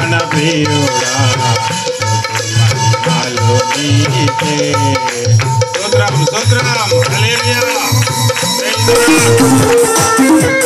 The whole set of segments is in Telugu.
ప్రాణ ప్రియుడా మహిమలు నీకే స్తోత్రం స్తోత్రం హల్లెలూయా ప్రైజ్ ది లార్డ్.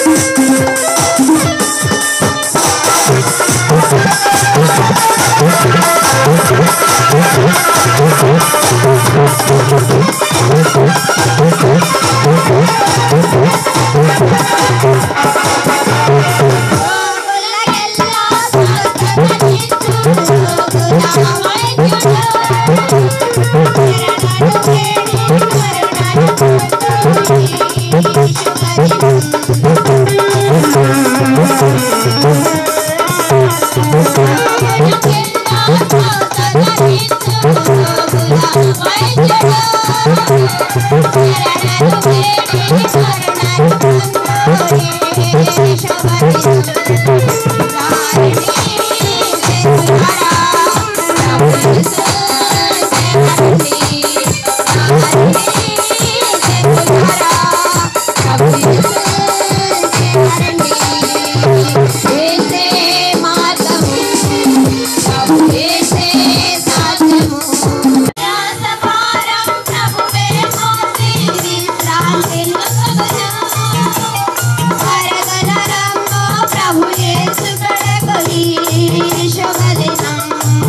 प्रभु येसु कड़कली शोभदिनं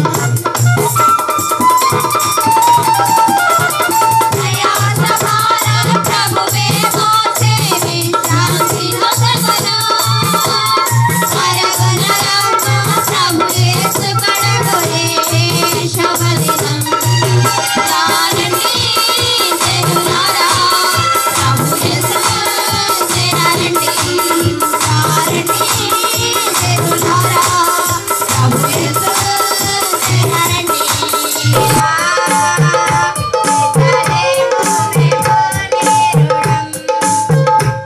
नया सभारं प्रभुवे मोसे विश्रांति न सकना सरगनरं प्रभु येसु कड़कली शोभदिनं तारणी जनुनारा प्रभु येसु जनारंडी तारणी जनुनारा प्रभु येसु జనారండి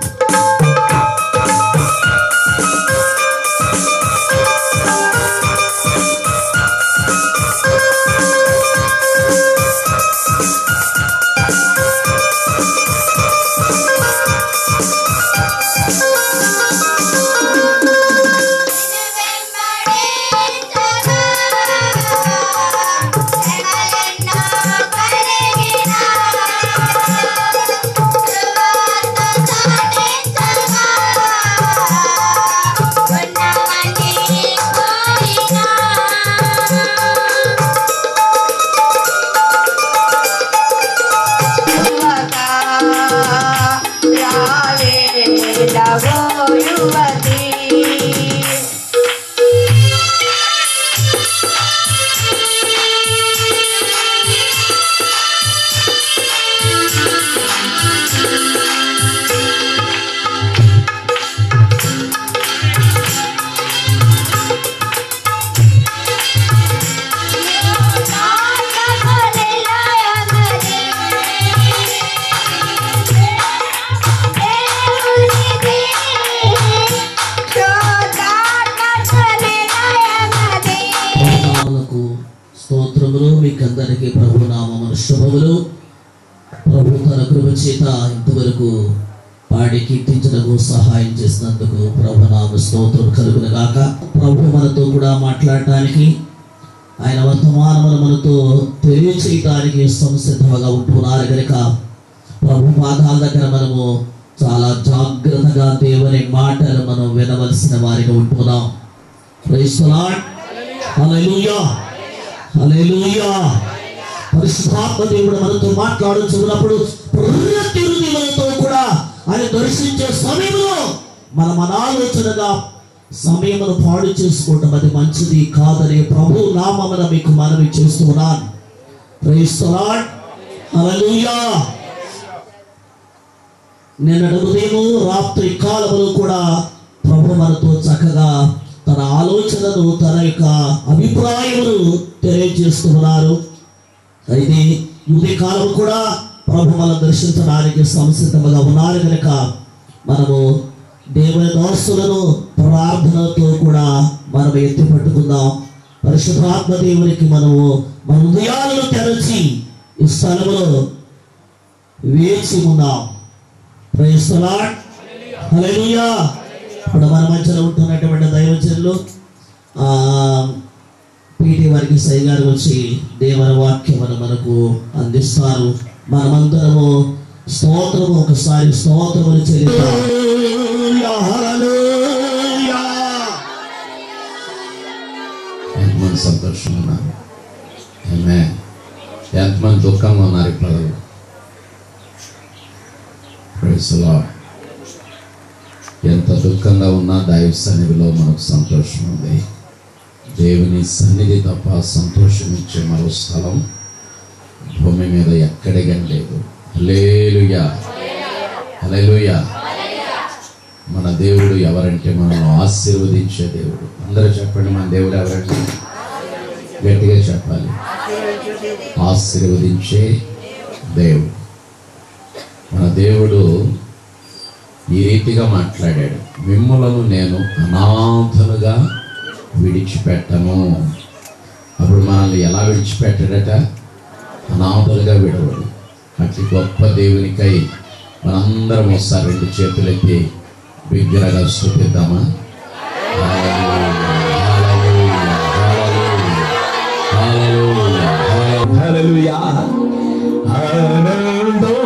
యువతి నామములకు స్తోత్రములు మీకందరికీ ప్రభు నామములు శుభములు ప్రభు తన కృప చేత ఇంతవరకు పాడి కీర్తించడానికి సహాయం చేసినందుకు ప్రభు నామ స్తోత్రం కలుగును గాక ప్రభు మనతో కూడా మాట్లాడటానికి ఆయన వర్తమానములు మనతో తెలియచేయటానికి సంసిద్ధంగా ఉంటున్నారు కనుక ప్రభు పాదాల దగ్గర మనము చాలా జాగ్రత్తగా దేవుని మాటలు మనం వినవలసిన వారిగా ఉంటున్నాం Praise the Lord. హల్లెలూయా హల్లెలూయా పరిశుద్ధాత్మ దేవుడు మనతో మాట్లాడుతున్నప్పుడు ప్రతి హృదయములతో కూడా ఆయన దర్శించే సమయంలో మన మన ఆలోచనగా సమయమును పాడు చేసుకోవటం అది మంచిది కాదని ప్రభు నామమున మీకు మనవి చేస్తున్నాను ప్రైస్ ద లార్డ్ హల్లెలూయా నిన్నటి ఉదయము రాత్రి కాలములు కూడా ప్రభు మనతో చక్కగా తన ఆలోచనలు తన యొక్క అభిప్రాయములు తెలియజేస్తున్నారు అయితే ఈ ఉదయ కాలం కూడా ప్రభు మనం దర్శించడానికి సంసిద్ధంగా ఉన్నారు కనుక మనము దేవుని దోస్తులను ప్రార్థనతో కూడా మనం ఎత్తి పట్టుకుందాం పరిశుద్ధాత్మ దేవునికి మనము మన హృదయాలను తెరచి ఈ స్థలములో వేచి ఉన్నాం ప్రైజ్ ద లార్డ్ హల్లెలూయా ఇప్పుడు మన మధ్యలో ఉంటున్నటువంటి దైవజనులు ఆ, వారికి సైగారు వచ్చి దేవన వాక్యమును మనకు అందిస్తారు మనమందరము స్తోత్రము ఒకసారి స్తోత్రములు చెల్లిద్దాం ఎంతమంది సంతోషంగా ఉన్నారు ఆమె ఎంతమంది దుఃఖంగా ఉన్నారు ఈ ప్రజలు Praise the Lord. ఎంత దుఃఖంగా ఉన్నా దైవ సన్నిధిలో మనకు సంతోషం ఉంది దేవుని సన్నిధి తప్ప సంతోషమిచ్చే మరో స్థలం భూమి మీద ఎక్కడిగా లేదు హల్లెలూయా హల్లెలూయా మన దేవుడు ఎవరంటే మనల్ని ఆశీర్వదించే దేవుడు అందరూ చెప్పండి మన దేవుడు ఎవరంటే గట్టిగా చెప్పాలి ఆశీర్వదించే దేవుడు మన దేవుడు ఈ రీతిగా మాట్లాడాడు మిమ్మలను నేను అనాథలుగా విడిచిపెట్టను అప్పుడు మనల్ని ఎలా విడిచిపెట్టాడట అనాథలుగా విడవడు అతి గొప్ప దేవునికై మనందరం ఒకసారి రెండు చేతులెత్తి బిగ్గరగా స్థుతిద్దామా హల్లెలూయా ఆనందం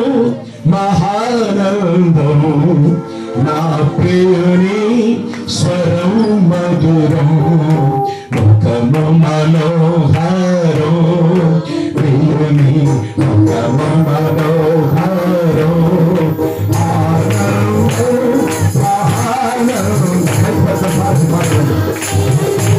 మహానందం నా ప్రియుని స్వరం మధురం ముఖము మనోహారం ప్రియుని ముఖము మనోహారం ఆనందం మహానందం పాట పాట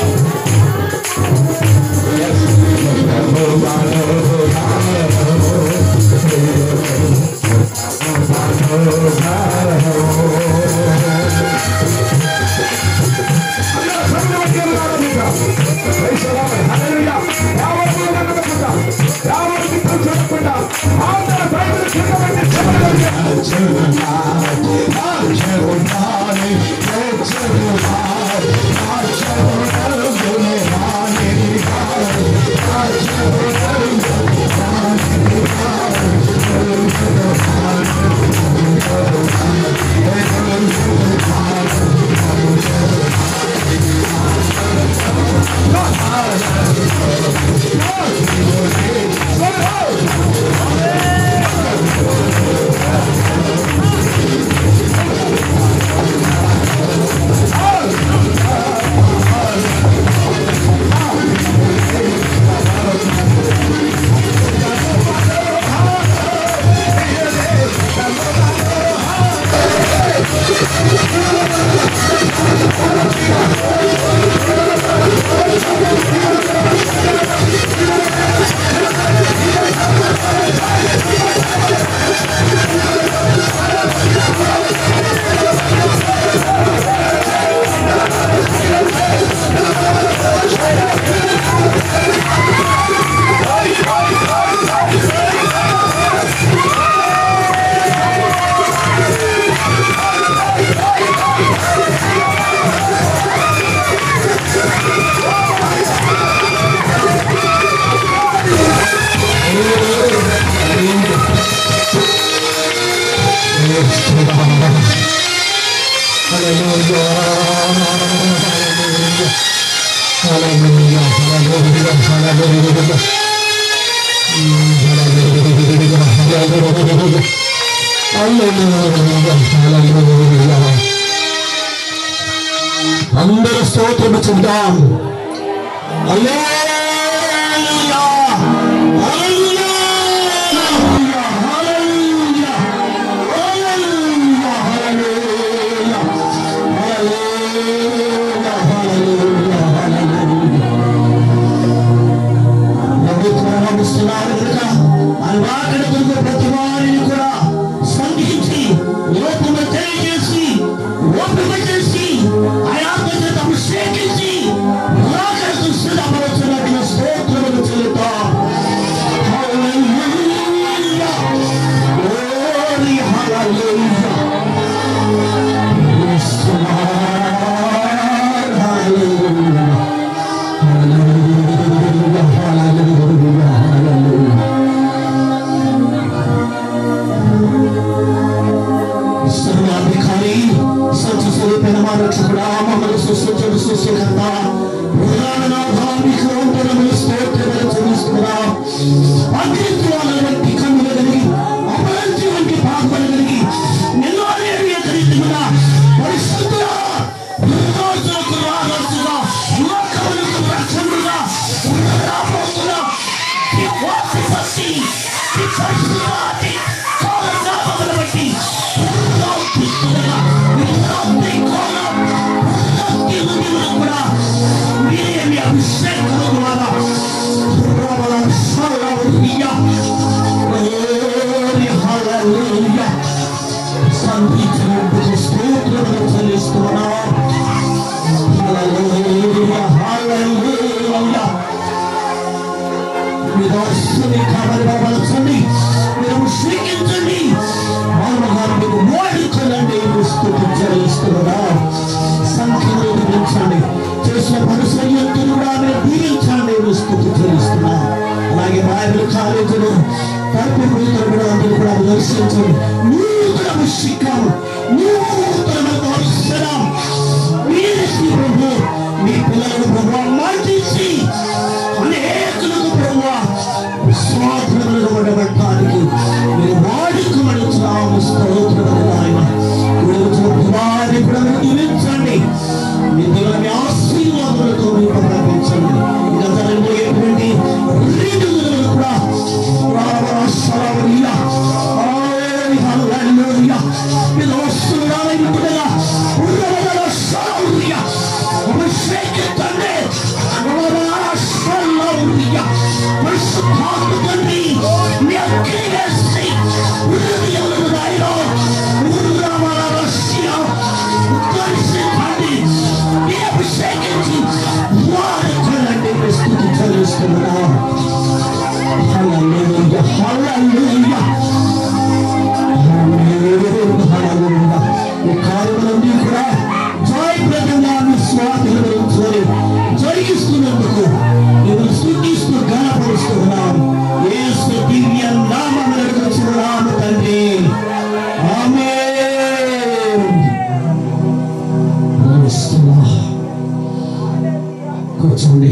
అందరూ స్తోత్రము చెప్దాం హల్లెలూయా హల్లెలూయా హల్లెలూయా హల్లెలూయా హల్లెలూయా హల్లెలూయా హల్లెలూయా హల్లెలూయా నమ్ముతున్నారు కనుక అలవాటు దొరికే ప్రతి వారిని కూడా స్పందించి లోపల తెలియజేసి ఓపిక చేసి అయాత్మ చేత అభిషేకించి నిరాకరిస్తూ సిద్ధపడుతున్న వస్తుంది కావాలి బలపరచండి మీరు అభిషేకించండి మామగారు మీకు వాడుకోనండి స్థుతి చెల్లిస్తున్నా సంఖ్యను దీవించండి చేసిన పరిశ్రమను కూడా మీరు దీవించండి స్థుతి చెల్లిస్తున్నా అలాగే బైబిల్ కాలేజీలో తరపు ప్రీతులు కూడా అందరూ కూడా దర్శించండి నూతన అభిషేకం నూతన దర్శనం మీరేసి ప్రభు మీ పిల్లలను ప్రభు మార్చేసి అనేకులకు ప్రభు స్వాతంత్రులు ఉండబట్టడానికి మీరు వాడుకోమడుచున్నాము స్తోత్రములు ఆయన కుమారి కూడా మీరు దీవించండి మీ దేవుని ఆశీర్వాదాలతో మీరు ప్రారంభించండి ఇంకా జరగబోయేటువంటి రెండు దినములు కూడా రామరాశ్వరమయ్య హల్లెలూయా మీరు వస్తున్నారా ఇంటిగా ఉర్రవదలశ్వరమయ్య అభిషేకితండి ఉర్రవదలశ్వరమయ్య పరిశుద్ధాత్మ తండ్రి మీ అగ్ని వేసి హృదయములను నాయన ఉర్రవదలశ్య ఉద్ధరించండి మీ అభిషేకించి వాడుకోనండి స్థుతి చెల్లిస్తున్నాం Hallelujah, hallelujah. Hallelujah. ఈ కార్యములన్నీ కూడా జయప్రదంగా మీ స్వాతిని గురించి జరిగిస్తున్నందుకు మేము స్థుతిస్తూ గణపరుస్తున్నాం యేసు దివ్య నామమున అడుగుచున్నాము తండ్రి ఆమేన్ నమస్తున్నా. కూర్చోండి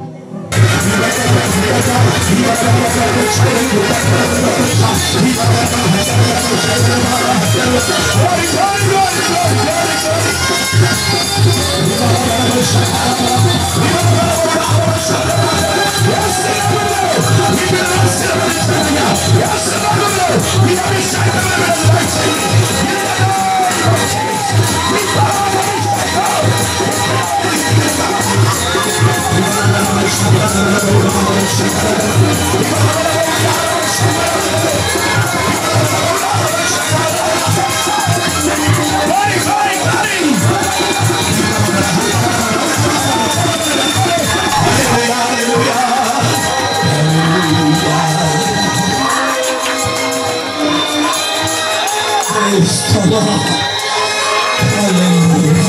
Praise the Lord. Hallelujah.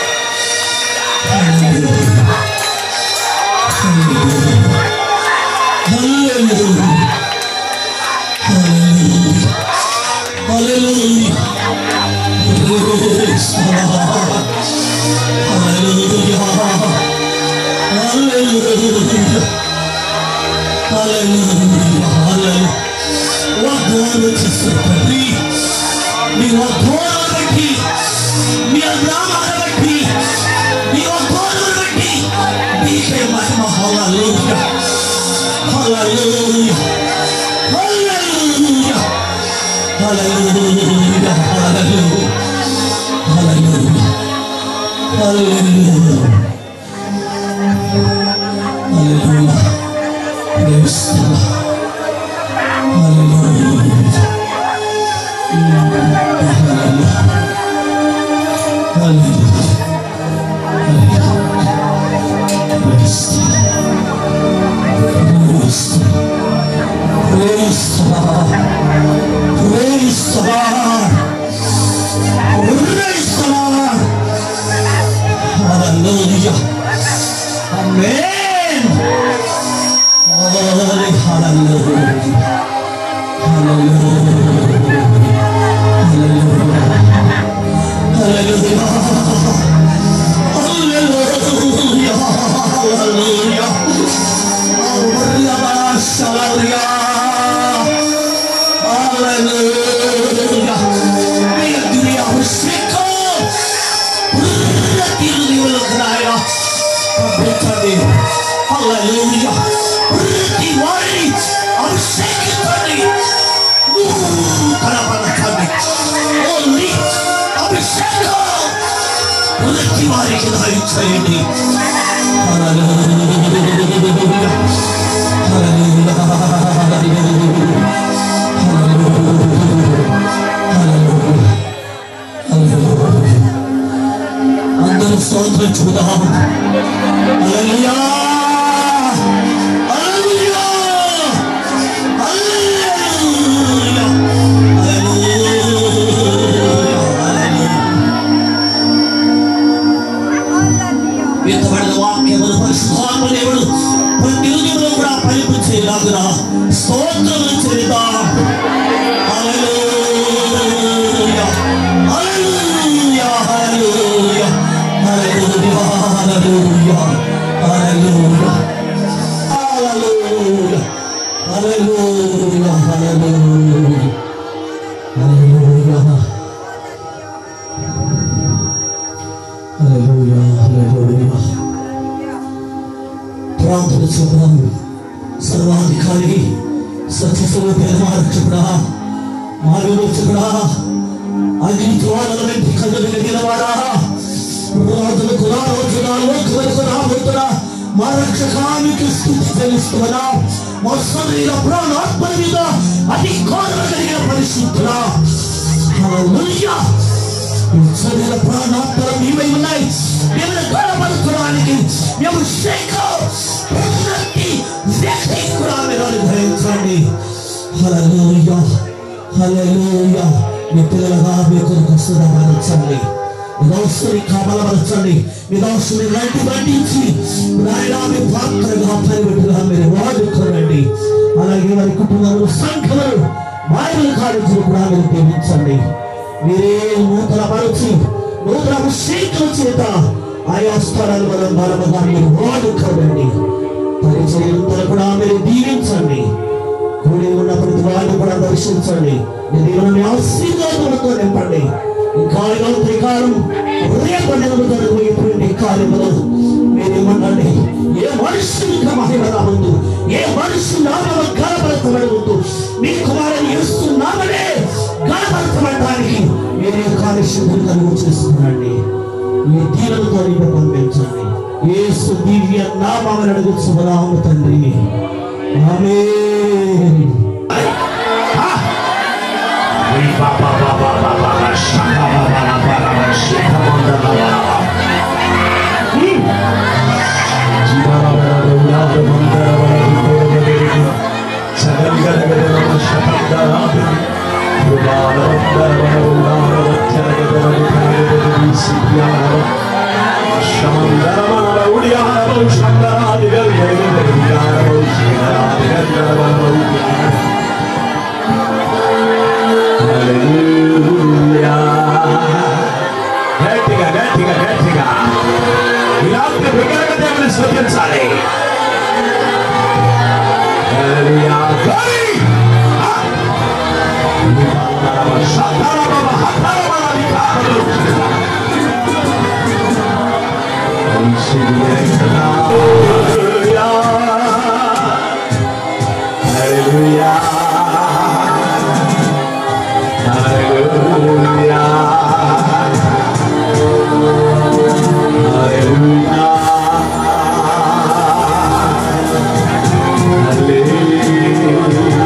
Hallelujah. Hallelujah. Hallelujah. Praise the Lord. Hallelujah. Hallelujah. Hallelujah. Hallelujah. వాగ్దానం చేసిన తండ్రి నీ వాగ్దానాలు బట్టి నీ నామాలను బట్టి నీ వాగ్దానాలు బట్టి నీకే మహిమ హల్లెలూయా హల్లెలూయా హల్లెలూయా హల్లెలూయా హల్లెలూయా హల్లెలూయా హల్లెలూయా హల్లెలూయా Praise the Lord. Hallelujah. Amen. Hallelujah. Hallelujah. ప్రతి వారిని అభిషేకించండి కనపడకండి ఓన్లీ అభిషేకం ప్రతి వారికి దయచేయండి అందరూ స్తోత్రం చూద్దాం హల్లెలూయా హల్లెలూయా స్తోత్రములు చెల్లిద్దాం హల్లెలూయా హల్లెలూయా హల్లెలూయా హల్లెలూయా హల్లెలూయా హల్లెలూయా హల్లెలూయా హల్లెలూయా హల్లెలూయా హల్లెలూయా హల్లెలూయా హల్లెలూయా ప్రార్థన చూద్దాం సర్వాధికారి సత్యస్వరూపైన మా రక్షకుడా మా విమోచకుడా అగ్ని జ్వాలల వెంటి కళ్ళు కలిగిన వాడా రాజులకు రావచ్చున్నాను వరకు రాబోతున్నా మా రక్షకానికి స్థుతి తెలుస్తున్నా మా శరీర ప్రాణాత్మ మీద అధికారం కలిగిన పరిశుద్ధుడా హల్లెలూయా శరీర ప్రాణాత్మలు మీవై ఉన్నాయి మిమ్మల్ని గొడవపడుకోవడానికి మేము శేఖం ప్రతి వ్యక్తి కూడా మీరు అనుగ్రహించండి హల్లెలూయా హల్లెలూయా మీ పిల్లలుగా మీ కొరకు వస్తుందా భరించండి మీ దోస్తుని కాబలపరచండి మీ దోస్తుని రండి రండించి నాయన మీ పాత్రగా పరిమితిగా మీరు వాడుకోనండి అలాగే వారి కుటుంబంలో సంఖ్యలు బైబిల్ కాలేజీలు కూడా మీరు దీవించండి మీరే నూతన పరచి నూతన అభిషేకం చేత ఆయా స్థలాలు మనం బలముగా మీరు వాడుకోనండి పరిచయంతో కూడా మీరు దీవించండి కూడి ఉన్న ప్రతి వారిని కూడా దర్శించండి మీ దేవుని ఆశీర్వాదములతో నింపండి ఇంకా త్రికారం రేపు నెలలు జరగబోయేటువంటి కార్యములు మీరేమనండి ఏ మనుషులు ఇంకా మహిమ రావద్దు ఏ మనుషులు నామవ గణపరచబడవద్దు మీ కుమారుని ఇస్తున్నామనే గణపరచబడటానికి మీరే కార్యశుద్ధులు కలుగు చేస్తున్నాండి మీ దీవులతో నింపి పంపించండి యేసు దివ్య నామని అడుగుతున్నాము తండ్రి ఆమేన్ గట్టిగా గట్టిగా గట్టిగా ఇలాంటి విగ్రహ దేవుని స్థుతించాలి హల్లెలూయా. Glory! ఆ! శతరమమ హతరమమ వికారములు. హల్లెలూయా. హల్లెలూయా. హల్లెలూయా. Hallelujah.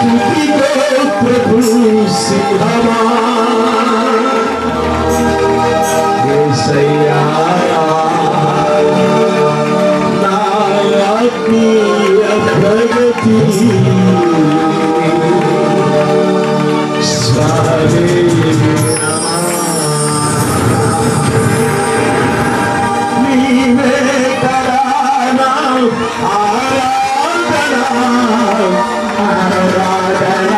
స్తుతితో ప్రభు సిద్ధమా యేసయ్యా నా ఆత్మీయ ప్రగతి నీవే కదా నా ఆరాధన ఆరాధన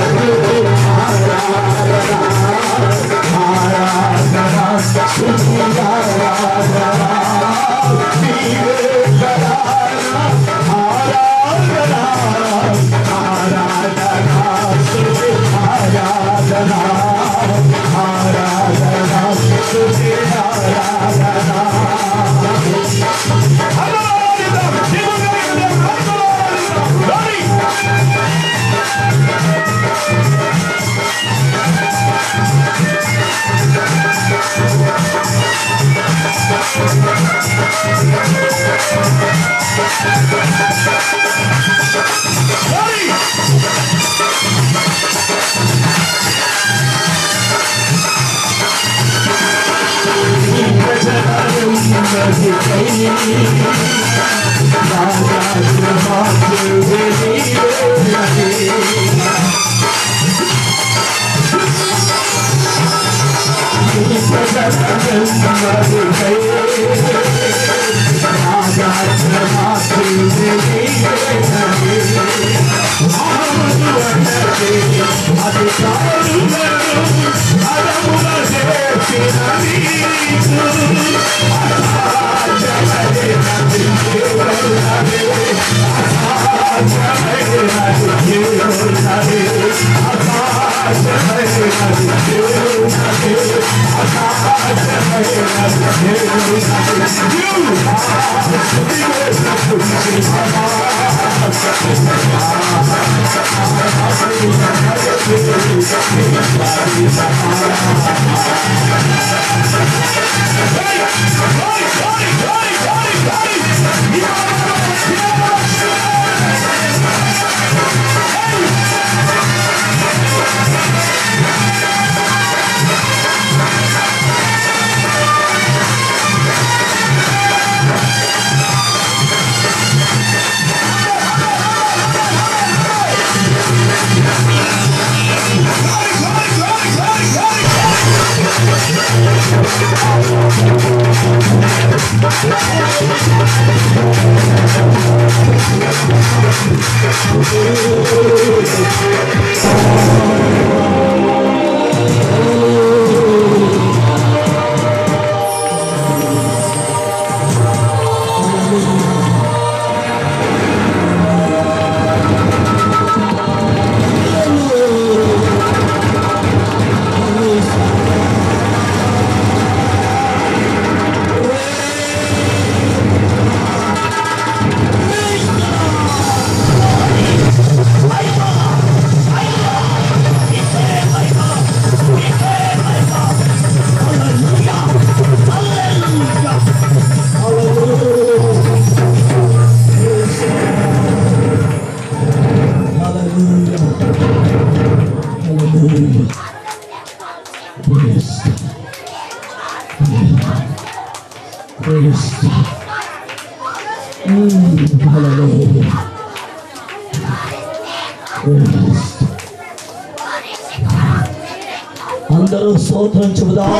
అందరూ స్తోత్రం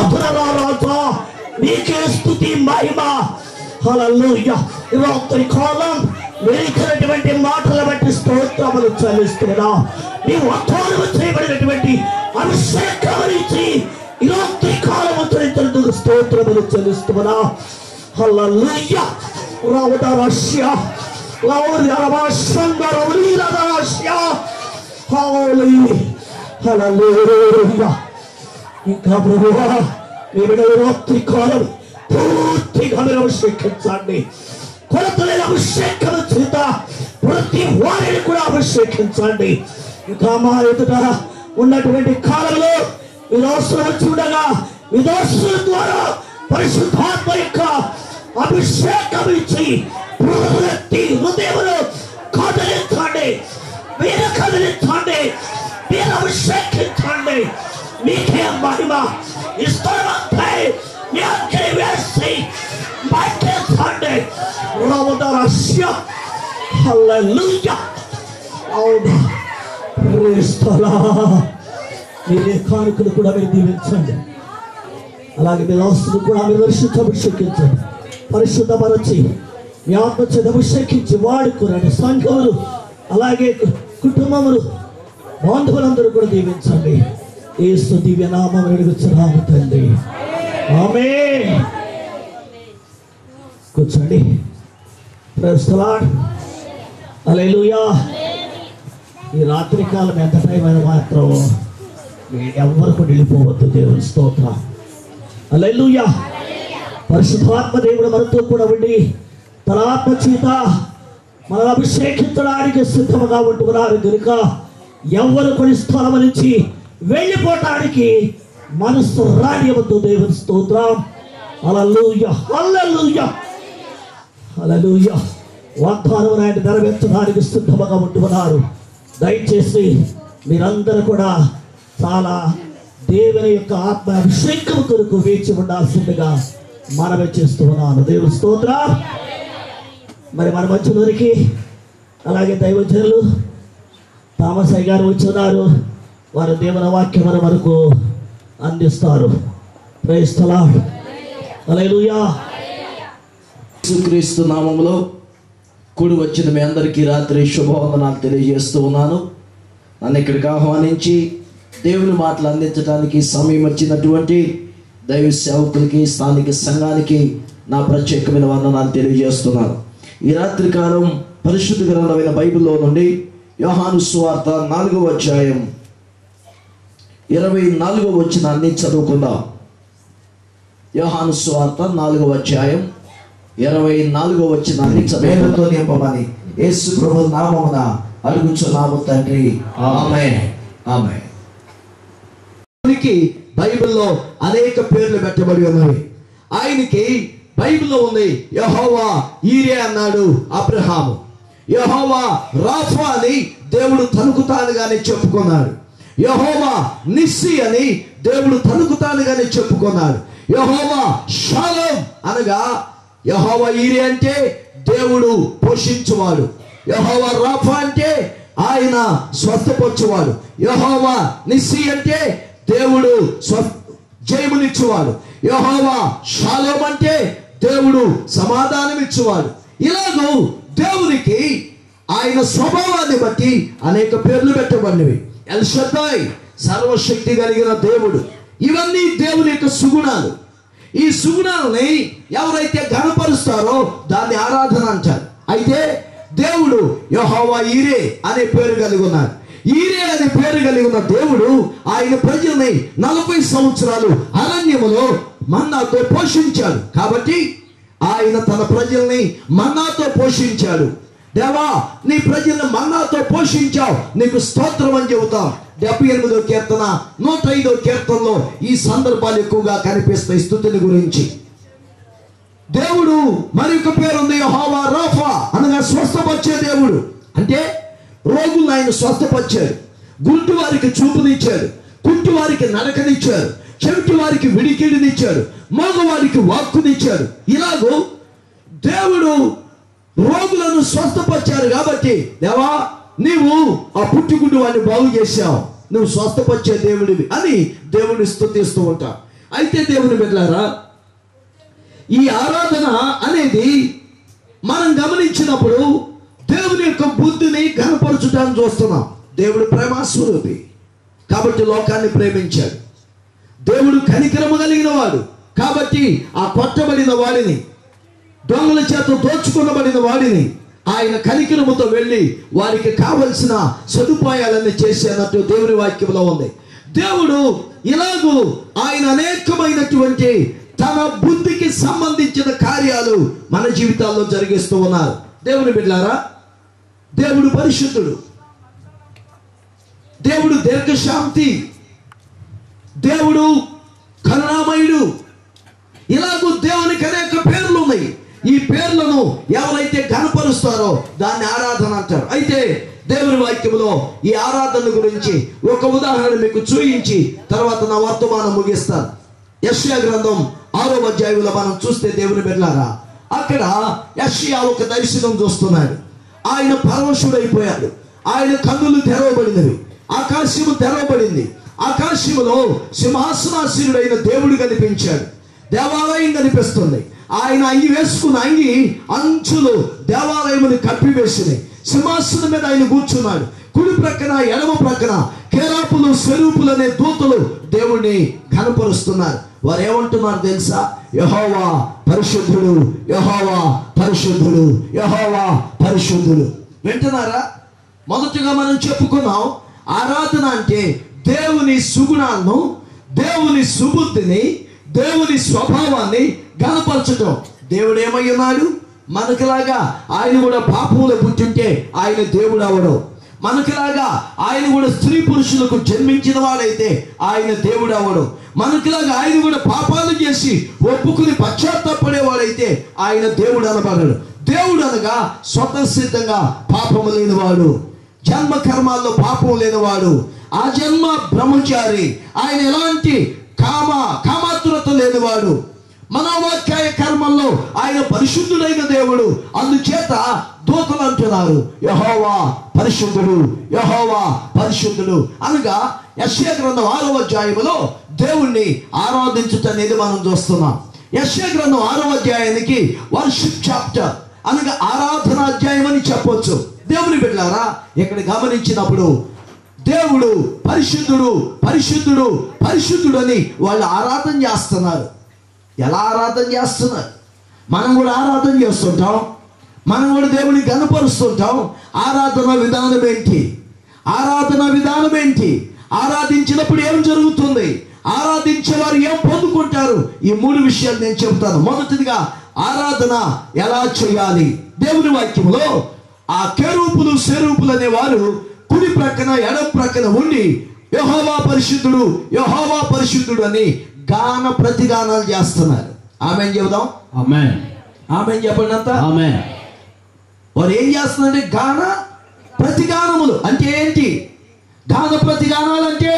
చెబుదాం నీకే స్థుతి మహిమ హల్లెలూయా రాత్రి కాలం వెలికినటువంటి మాటల బట్టి స్తోత్రములు చెల్లిస్తున్నా నీ వాగ్దానము చేయబడినటువంటి అభిషేకమనిచ్చి ఈ రాత్రి కాలము చరిత్రకు స్తోత్రములు చెల్లిస్తున్నా హల్లెలూయా రావద రష్య రావద రవాషంగ రౌలీల రష్య హల్లెలూయా హల్లెలూయా ఇంకా ప్రభువా మీ బిడ్డల రాత్రి కాలం పూర్తిగా మీరు అభిషేకించండి కొలతలేని అభిషేకం చేత ప్రతి వారిని కూడా అభిషేకించండి ఇంకా మా ఎదుట ఉన్నటువంటి కాలంలో మీ దోషులు చూడగా మీ దోషుల ద్వారా పరిశుద్ధాత్మ యొక్క అభిషేకం ఇచ్చి ప్రతి హృదయంలో కదిలించండి మీరు కదిలించండి అభిషేకించండి మీకే మహిమ ఇస్తానంటే మీ అగ్ని వేసి పట్టించండి రమదరస్య హల్లెలూయా అవును ప్రేస్తలా మీరే కానుకలు కూడా మీరు దీవించండి అలాగే మీ ఆస్తులు కూడా మీరు దర్శించి అభిషేకించండి పరిశుద్ధపరచి మీ ఆత్మ చేత అభిషేకించి వాడుకురండి సంఘములు అలాగే కు- కుటుంబములు బాంధవులందరూ కూడా దీవించండి ఏసు దివ్య నామం అడుగుతున్నాము తండ్రి ఆమె కూర్చోండి ప్రస్తులాడ్ అలెలుయా ఈ రాత్రి కాలం ఎంత టైం అయినా మాత్రం మీరు ఎవ్వరు కూడా వెళ్ళిపోవద్దు దేవుని స్తోత్రం అలెలుయా పరిశుద్ధాత్మ దేవుడు మనతో కూడా ఉండి తన ఆత్మ చేత మనల్ని అభిషేకించడానికి సిద్ధముగా ఉంటున్నారు కనుక ఎవరు కొన్ని స్థలం నుంచి వెళ్ళిపోవటానికి మనస్సు రానియవద్దు దేవుని స్తోత్రం అలలుయ అల్లలుయ అలలుయ వాగ్దానం ఆయన నెరవేర్చడానికి సిద్ధముగా ఉంటున్నారు దయచేసి మీరందరూ కూడా చాలా దేవుని యొక్క ఆత్మ అభిషేకం కొరకు వేచి ఉండాల్సిందిగా మనవి చేస్తూ ఉన్నాను దేవుని స్తోత్ర మరి మన మధ్యలోనికి అలాగే దైవజనులు తామసయ్య గారు వచ్చి ఉన్నారు వారు దేవుని వాక్యం మన వరకు అందిస్తారు ప్రేస్తలా అలైలుయా యేసుక్రీస్తు నామములో కూడి వచ్చిన మీ అందరికీ రాత్రి శుభవందనాలు తెలియజేస్తూ ఉన్నాను నన్ను ఇక్కడికి ఆహ్వానించి దేవుని మాటలు అందించడానికి సమయం వచ్చినటువంటి దైవ సేవకులకి స్థానిక సంఘానికి నా ప్రత్యేకమైన వందనాలు తెలియజేస్తున్నాను ఈ రాత్రి కాలం పరిశుద్ధ గ్రంథమైన బైబిల్లో నుండి యోహాను సువార్త నాలుగవ అధ్యాయం ఇరవై నాలుగవ వచ్చినాన్ని చదువుకుందాం యోహాను సువార్త నాలుగవ అధ్యాయం ఇరవై నాలుగవ వచ్చినాన్ని మేలుతో నింపమని యేసు ప్రభు నామమున అడుగుచున్నాము తండ్రి ఆమె ఆమె బైబిల్లో అనేక పేర్లు పెట్టబడి ఉన్నవి ఆయనకి బైబిల్లో ఉంది యహోవా ఈరే అన్నాడు అబ్రహాము యహోవా రాఫా అని దేవుడు తనకు తానుగానే చెప్పుకున్నాడు యహోవా నిస్సి అని దేవుడు తనకు తానుగానే చెప్పుకున్నాడు యహోవా షాలం అనగా యహోవా ఈరే అంటే దేవుడు పోషించువాడు యహోవా రాఫా అంటే ఆయన స్వస్థపరచువాడు యహోవా నిస్సి అంటే దేవుడు స్వ జయమునిచ్చువాడు యహోవా షాలోం అంటే దేవుడు సమాధానం ఇచ్చువాడు ఇలాగూ దేవునికి ఆయన స్వభావాన్ని బట్టి అనేక పేర్లు పెట్టబడినవి ఎల్షద్దాయ్ సర్వశక్తి కలిగిన దేవుడు ఇవన్నీ దేవుని యొక్క సుగుణాలు ఈ సుగుణాలని ఎవరైతే ఘనపరుస్తారో దాన్ని ఆరాధన అంటారు అయితే దేవుడు యహోవా ఈరే అనే పేరు కలిగి ఉన్నారు ఈరే అనే పేరు కలిగి ఉన్న దేవుడు ఆయన ప్రజల్ని నలభై సంవత్సరాలు అరణ్యములో మన్నాతో పోషించాడు కాబట్టి ఆయన తన ప్రజల్ని మన్నాతో పోషించాడు దేవా నీ ప్రజల్ని మన్నాతో పోషించావు నీకు స్తోత్రం అని చెబుతాం డెబ్బై ఎనిమిదో కీర్తన నూట ఐదో కీర్తనలో ఈ సందర్భాలు ఎక్కువగా కనిపిస్తాయి స్థుతుల గురించి దేవుడు మరి ఒక పేరు ఉంది యెహోవా రాఫా అనగా స్వస్థపరిచే దేవుడు అంటే రోగులను ఆయన స్వస్థపరిచాడు గుంటు వారికి చూపునిచ్చాడు కుంటి వారికి నడకనిచ్చాడు చెవిటి వారికి విడికిడినిచ్చాడు మగవారికి వాక్కునిచ్చాడు ఇలాగూ దేవుడు రోగులను స్వస్థపరిచారు కాబట్టి దేవా నీవు ఆ పుట్టుగుడ్డు వాడిని బాగు చేశావు నువ్వు స్వస్థపరిచే దేవుడివి అని దేవుడిని స్తుతిస్తూ ఉంటావు అయితే దేవుని బిడ్డారా ఈ ఆరాధన అనేది మనం గమనించినప్పుడు దేవుని యొక్క బుద్ధిని కనపరచుటాన్ని చూస్తున్నాం దేవుడు ప్రేమాస్వరూపి కాబట్టి లోకాన్ని ప్రేమించాడు దేవుడు కనికరము కలిగిన వాడు కాబట్టి ఆ కొట్టబడిన వాడిని దొంగల చేత దోచుకునబడిన వాడిని ఆయన కనికరముతో వెళ్ళి వారికి కావలసిన సదుపాయాలన్నీ చేసేనట్టు దేవుని వాక్యంలో ఉంది దేవుడు ఇలాగూ ఆయన అనేకమైనటువంటి తన బుద్ధికి సంబంధించిన కార్యాలు మన జీవితాల్లో జరిగిస్తూ ఉన్నారు దేవుని బిడ్డారా దేవుడు పరిశుద్ధుడు దేవుడు దీర్ఘశాంతి దేవుడు కరుణామయుడు ఇలాగూ దేవునికి అనేక పేర్లు ఉన్నాయి ఈ పేర్లను ఎవరైతే కనపరుస్తారో దాన్ని ఆరాధన అంటారు అయితే దేవుని వాక్యములో ఈ ఆరాధన గురించి ఒక ఉదాహరణ మీకు చూయించి తర్వాత నా వర్తమానం ముగిస్తాను యశ్యా గ్రంథం ఆరో అధ్యాయంలో మనం చూస్తే దేవుని బిడ్డలారా అక్కడ యశ్యా ఒక దర్శనం చూస్తున్నాడు ఆయన పరవశుడైపోయాడు ఆయన కన్నులు తెరవబడినవి ఆకాశము తెరవబడింది ఆకాశములో సింహాసనాసీనుడైన దేవుడు కనిపించాడు దేవాలయం కనిపిస్తుంది ఆయన అంగి వేసుకున్న అంగి అంచులు దేవాలయముని కప్పివేసినాయి సింహాసనం మీద ఆయన కూర్చున్నాడు కుడి ప్రక్కన ఎడమ ప్రక్కన కేరాపులు స్వరూపులు అనే దూతలు దేవుణ్ణి కనపరుస్తున్నారు వారు ఏమంటున్నారు తెలుసా యహోవా పరిశుద్ధుడు యహోవా పరిశుద్ధుడు యహోవా పరిశుద్ధుడు వింటున్నారా మొదటగా మనం చెప్పుకున్నాం ఆరాధన అంటే దేవుని సుగుణాలను దేవుని సుబుద్ధిని దేవుని స్వభావాన్ని గనపరచటం దేవుడు ఏమై ఉన్నాడు మనకులాగా ఆయన కూడా పాపములు పుట్టింటే ఆయన దేవుడు అవడం మనకులాగా ఆయన కూడా స్త్రీ పురుషులకు జన్మించిన వాడైతే ఆయన దేవుడు అవడం మనకులాగా ఆయన కూడా పాపాలు చేసి ఒప్పుకుని పశ్చాత్తాపడేవాడైతే ఆయన దేవుడు అనబడడు దేవుడు అనగా స్వతసిద్ధంగా పాపము లేనివాడు జన్మ కర్మాల్లో పాపం లేనివాడు ఆ జన్మ బ్రహ్మచారి ఆయన ఎలాంటి కామ కామాతురత లేనివాడు మనోవాక్యాయ కర్మల్లో ఆయన పరిశుద్ధుడైన దేవుడు అందుచేత దూతలు అంటున్నారు యహోవా పరిశుద్ధుడు యహోవా పరిశుద్ధుడు అనగా యశ్య గ్రంథం ఆరవ అధ్యాయములో దేవుణ్ణి ఆరాధించుట అనేది మనం చూస్తున్నాం యశ్య గ్రంథం ఆరవ అధ్యాయానికి వర్షిప్ చాప్టర్ అనగా ఆరాధన అధ్యాయం అని చెప్పొచ్చు దేవుని బిడ్డారా ఇక్కడ గమనించినప్పుడు దేవుడు పరిశుద్ధుడు పరిశుద్ధుడు పరిశుద్ధుడు అని వాళ్ళు ఆరాధన చేస్తున్నారు ఎలా ఆరాధన చేస్తున్నారు మనం కూడా ఆరాధన చేస్తుంటాం మనం కూడా దేవుని గనపరుస్తుంటాం ఆరాధన విధానం ఏంటి ఆరాధన విధానం ఏంటి ఆరాధించినప్పుడు ఏం జరుగుతుంది ఆరాధించే వారు ఏం పొందుకుంటారు ఈ మూడు విషయాలు నేను చెబుతాను మొదటిదిగా ఆరాధన ఎలా చేయాలి దేవుని వాక్యంలో ఆ కెరూపులు సెరూపులు అనే వారు కుడి ప్రక్కన ఎడం ప్రక్కన ఉండి యహోవా పరిశుద్ధుడు యహోవా పరిశుద్ధుడు అని గాన ప్రతిగానాలు చేస్తున్నారు ఆమె చెబుదాం ఆమెన్ ఆమె చెప్పండి అంతా ఆమెన్ వారు ఏం చేస్తున్నారంటే గాన ప్రతిగానములు అంటే ఏంటి గాన ప్రతిగానాలు అంటే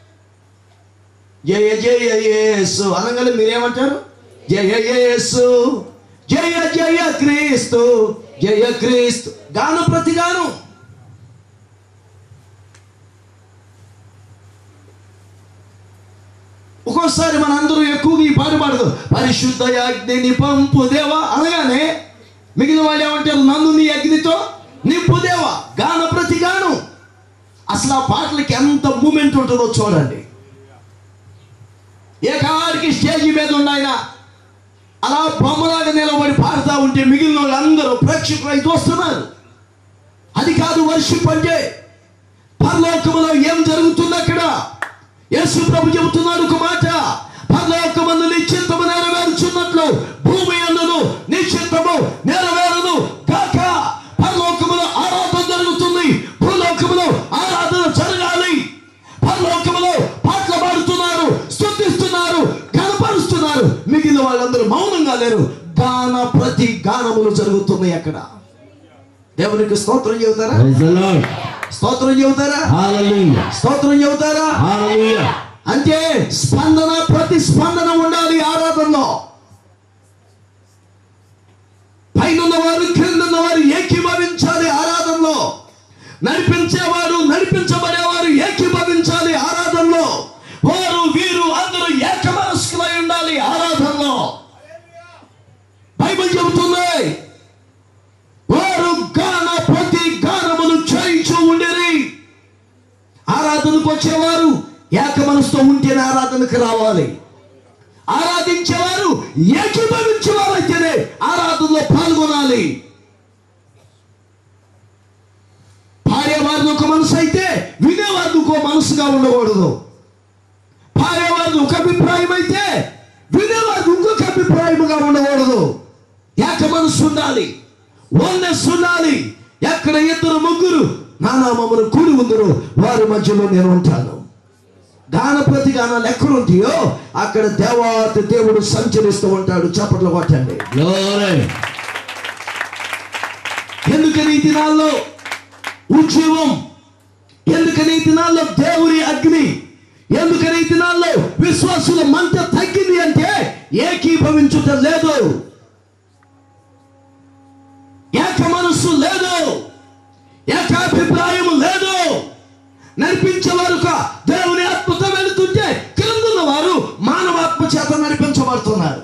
జయ జయ యేసు అనగానే మీరేమంటారు జయ యేసు జయ జయ క్రీస్తు జయ క్రీస్తు గాన ప్రతిగానం ఒక్కోసారి మన అందరూ ఎక్కువగా ఈ పాట పాడదు పరిశుద్ధ అగ్నిని పంపు దేవా అనగానే మిగిలిన వాళ్ళు ఏమంటారు నన్ను నీ అగ్నితో నింపు దేవా గాన ప్రతి గానం అసలు ఆ పాటలకి ఎంత మూమెంట్ ఉంటుందో చూడండి ఏ కాడికి స్టేజీ మీద ఉన్నాయన అలా బొమ్మలాగా నిలబడి పాడుతూ ఉంటే మిగిలిన వాళ్ళందరూ ప్రేక్షకులై చూస్తున్నారు అది కాదు వర్షిప్ అంటే పరలోకములో ఏం జరుగుతుంది అక్కడ యేసు ప్రభు చెబుతున్నాడు ఒక మాట పరలోకమందు నిశ్చిత్తము నెరవేరుచున్నట్లు భూమి అందును నిశ్చిత్తము నెరవేరును కాక పరలోకములో ఆరాధన జరుగుతుంది భూలోకములో ఆరాధన జరగాలి పరలోకములో పాటలు పాడుతున్నారు స్తుతిస్తున్నారు కనపరుస్తున్నారు మిగిలిన వాళ్ళందరూ మౌనంగా లేరు గాన ప్రతి గానములు జరుగుతున్నాయి అక్కడ దేవునికి స్తోత్రం చెబుతారా ప్రైజ్ ద లార్డ్ స్తోత్రం చెబుతారా హల్లెలూయా స్తోత్రం చెబుతారా హల్లెలూయా అంటే స్పందన ప్రతి స్పందన ఉండాలి ఆరాధనలో పైనున్న వారు క్రిందున్న వారు ఏకీభవించాలి ఆరాధనలో నడిపించేవారు నడిపించబడేవారు ఏకీభవించాలి ఆరాధనలో వారు వీరు అందరూ ఏకమనస్కులై ఉండాలి ఆరాధనలో బైబిల్ చెబుతుంది వారు గాన ప్రతి గానమును చేయించు ఉండేది ఆరాధనకు వచ్చేవారు ఏక మనసుతో ఉంటేనే ఆరాధనకు రావాలి ఆరాధించేవారు ఏకీభవించేవారైతేనే ఆరాధనలో పాల్గొనాలి భార్యవారిది ఒక మనసు అయితే వినేవారిది ఒక మనసుగా ఉండకూడదు భార్యవారిది ఒక అభిప్రాయం అయితే వినేవారిది ఇంకొక అభిప్రాయముగా ఉండకూడదు ఏక మనసు ఉండాలి ఓన్నెస్ ఉండాలి ఎక్కడ ఇద్దరు ముగ్గురు నా నామమును కూడి ఉందరు వారి మధ్యలో నేను ఉంటాను గాన ప్రతి గానాలు ఎక్కడ ఉంటాయో అక్కడ దేవాతి దేవుడు సంచరిస్తూ ఉంటాడు చప్పట్లు కొట్టండి గ్లోరీ ఎందుకని ఈ దినాల్లో ఉద్యమం ఎందుకని ఈ దినాల్లో దేవుని అగ్ని ఎందుకని ఈ దినాల్లో విశ్వాసుల మంట తగ్గింది అంటే ఏకీభవించుట లేదు ఏక మనస్సు లేదు ఏకాభిప్రాయం లేదు నడిపించే వారు కా- దేవుని ఆత్మతో వెళుతుంటే కిందున్న వారు మానవాత్మ చేత నడిపించబడుతున్నారు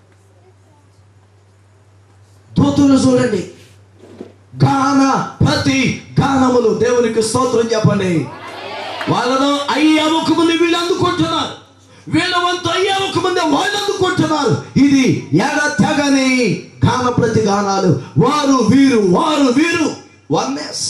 దూతులు చూడండి గాన ప్రతి గానములు దేవునికి స్తోత్రం చెప్పండి వాళ్ళలో అయ్యవకు మంది వీళ్ళు అందుకుంటున్నారు వీళ్ళ వంతు అయ్యవకు మంది వాళ్ళు అందుకుంటున్నారు ఇది ఎడ తెగని గాన ప్రతి గానాలు వారు వీరు వారు వీరు వన్నెస్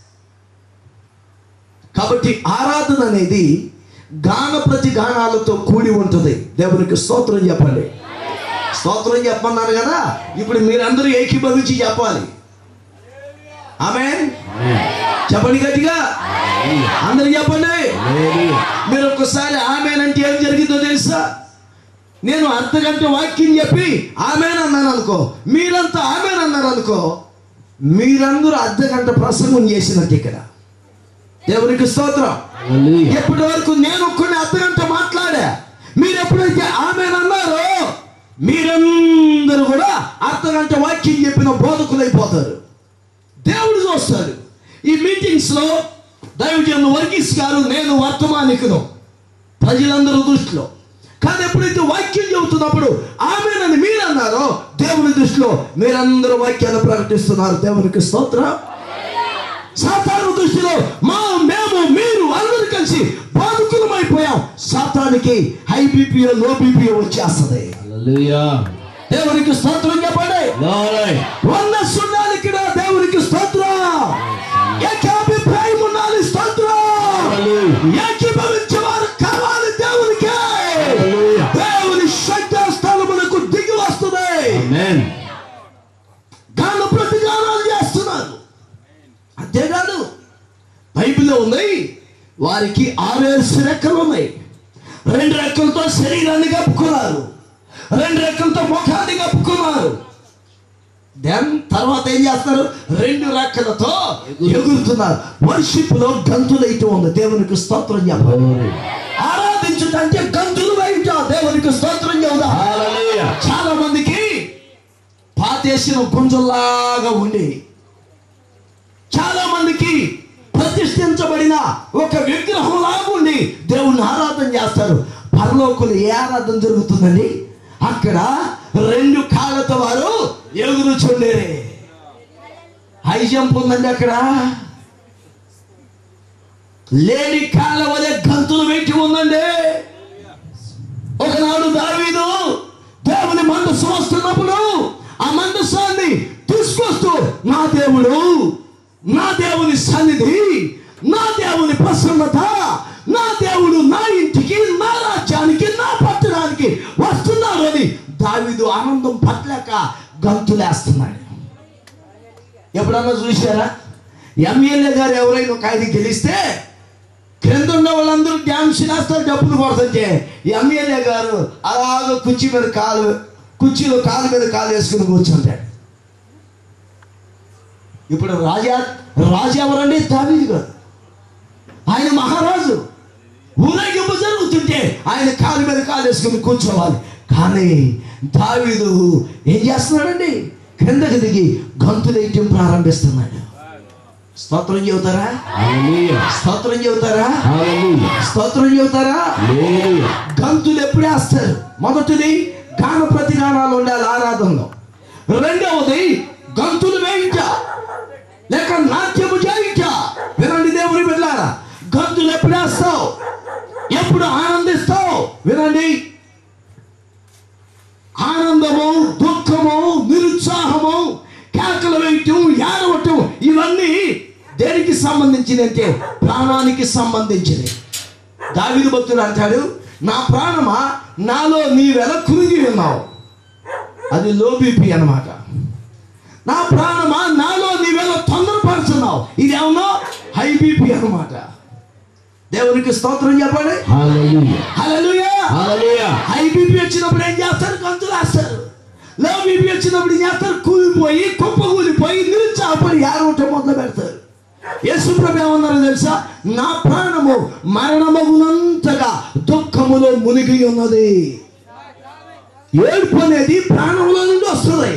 కాబట్టి ఆరాధన అనేది గాన ప్రతి గానాలతో కూడి ఉంటుంది దేవునికి స్తోత్రం చెప్పండి స్తోత్రం చెప్పమన్నారు కదా ఇప్పుడు మీరందరూ ఏకీభవించి చెప్పాలి ఆమె చెప్పండి గట్టిగా అందరు చెప్పండి మీరు ఒక్కసారి ఆమెనంటే ఏం జరిగిందో తెలుసా నేను అర్ధ గంట వాక్యం చెప్పి ఆమెన్ అన్నాను అనుకో మీరంతా ఆమెన్ అన్నారు అనుకో మీరందరూ అర్ధ గంట ప్రసంగం చేసినట్టు ఇక్కడ దేవునికి స్తోత్రం ఎప్పటి వరకు నేను కొన్ని అర్ధ గంట మాట్లాడా మీరు ఎప్పుడైతే ఆమె అన్నారో మీరందరూ కూడా అర్ధ గంట వాక్యం చెప్పిన బోధకులైపోతారు దేవుడు చూస్తాడు ఈ మీటింగ్స్ లో దైవజనులు వర్గీస్ గారు నేను వర్తమానికును ప్రజలందరూ దృష్టిలో కానీ ఎప్పుడైతే వాక్యం చెబుతున్నప్పుడు ఆమెనని మీరు అన్నారో దేవుని దృష్టిలో మీరందరూ వాక్యాలు ప్రకటిస్తున్నారు దేవునికి స్తోత్రం సాతాను దృష్టిలో మా మేము మీరు అందరూ కలిసి బాధకులమైపోయాం సాతానికి హై బీపీ లో బీపీ వచ్చేస్తుంది దేవునికి స్తోత్రం చెప్పండి వంద సున్నాలు ఇక్కడ దేవునికి స్తోత్రం ఏకాభిప్రాయం ఉండాలి స్తోత్రం ఏకీభవించేవారు కావాలి దేవునికి దేవుని శక్తి స్థలములకు దిగి వస్తుంది గాన ప్రతిగానాలు చేస్తున్నారు అంతేకాదు బైబిల్లో ఉంది వారికి ఆరేసి రెక్కలు ఉన్నాయి రెండు రెక్కలతో శరీరాన్ని కప్పుకున్నారు రెండు రెక్కలతో ముఖాన్ని కప్పుకున్నారు దెన్ తర్వాత ఏం చేస్తారు రెండు రెక్కలతో ఎగురుతున్నారు వర్షిప్ లో గంతులైతే ఉంది దేవునికి స్తోత్రం చెప్పాలి ఆరాధించుటంటే గంతులు వేయించ దేవునికి స్తోత్రం చెబుదా చాలా మందికి పాతేసిన గుంజల్లాగా ఉండి చాలా మందికి ప్రతిష్ఠించబడిన ఒక విగ్రహం లాగా ఉండి దేవుణ్ణి ఆరాధన చేస్తారు పరలోకులు ఏ ఆరాధన జరుగుతుందండి అక్కడ రెండు కాళ్ళతో వారు ఎగురుచుండేరే హై జంప్ ఉందండి అక్కడ లేని కాళ్ళ వలె గంతులు పెట్టి ఉందండి ఒకనాడు దావీదు దేవుని మందస్సు వస్తున్నప్పుడు ఆ మందస్సాన్ని తీసుకొస్తూ నా దేవుడు నా దేవుని సన్నిధి నా దేవుని ప్రసన్నత నా దేవుడు నా ఇంటికి నా రాజ్యానికి నా పట్టణానికి వస్తున్నారు అని దావీదు ఆనందం పట్లేక గంతులేస్తున్నాడు ఎప్పుడన్నా చూసారా ఎమ్మెల్యే గారు ఎవరైనా ఒక ఆయన గెలిస్తే క్రింద ఉన్న వాళ్ళందరూ డ్యాన్స్ చేస్తారు డబ్బులు కొడుతుంటే ఎమ్మెల్యే గారు అలాగ కుర్చీ మీద కాలు కుర్చీలో కాలు మీద కాలు వేసుకుని కూర్చుంటాడు ఇప్పుడు రాజా రాజు ఎవరండి దావీదు గారు ఆయన మహారాజు ఊరేగింపు జరుగుతుంటే ఆయన కాలు మీద కాలు వేసుకుని కూర్చోవాలి కానీ దావీదు ఏం చేస్తున్నాడండి క్రిందకి దిగి గంతులేయటం ప్రారంభిస్తున్నాడు స్తోత్రం చెబుతారా స్తోత్రం చెబుతారా స్తోత్రం చెబుతారా గంతులు ఎప్పుడు వేస్తారు మొదటిది గాన ప్రతిగానాలు ఉండాలి ఆరాధనలో రెండవది గంతులు వేయించ లేక నాట్యము చేయించ వినండి దేవుని బిడ్డారా గంతులు ఎప్పుడు వేస్తావు ఎప్పుడు ఆనందిస్తావు వినండి ఆనందము దుఃఖము నిరుత్సాహము కేకలు వేయటం ఏడవటం ఇవన్నీ దేనికి సంబంధించినవి అంటే ప్రాణానికి సంబంధించినవి దావిదు భక్తుడు అంటాడు నా ప్రాణమా నాలో నీవెల కురిగి ఉన్నావు అది లో బీపీ అన్నమాట నా ప్రాణమా నాలో నీవెల తొందరపరుచున్నావు ఇదేమన్నా హై బీపీ అన్నమాట దేవునికి స్తోత్రం చెప్పండి హల్లెలూయా హై బీపీ వచ్చినప్పుడు ఏం చేస్తారు గంతులు వేస్తారు లో బీపీ వచ్చినప్పుడు ఏం చేస్తారు కూలిపోయి కుప్ప కూలిపోయి నిరుత్సాహపడి ఏడవటం మొదలు పెడతారు యేసుప్రభు ఏమన్నారు తెలుసా నా ప్రాణము మరణమగునంతగా దుఃఖములో మునిగి ఉన్నది ఏడుపు అనేది ప్రాణంలో నుండి వస్తుంది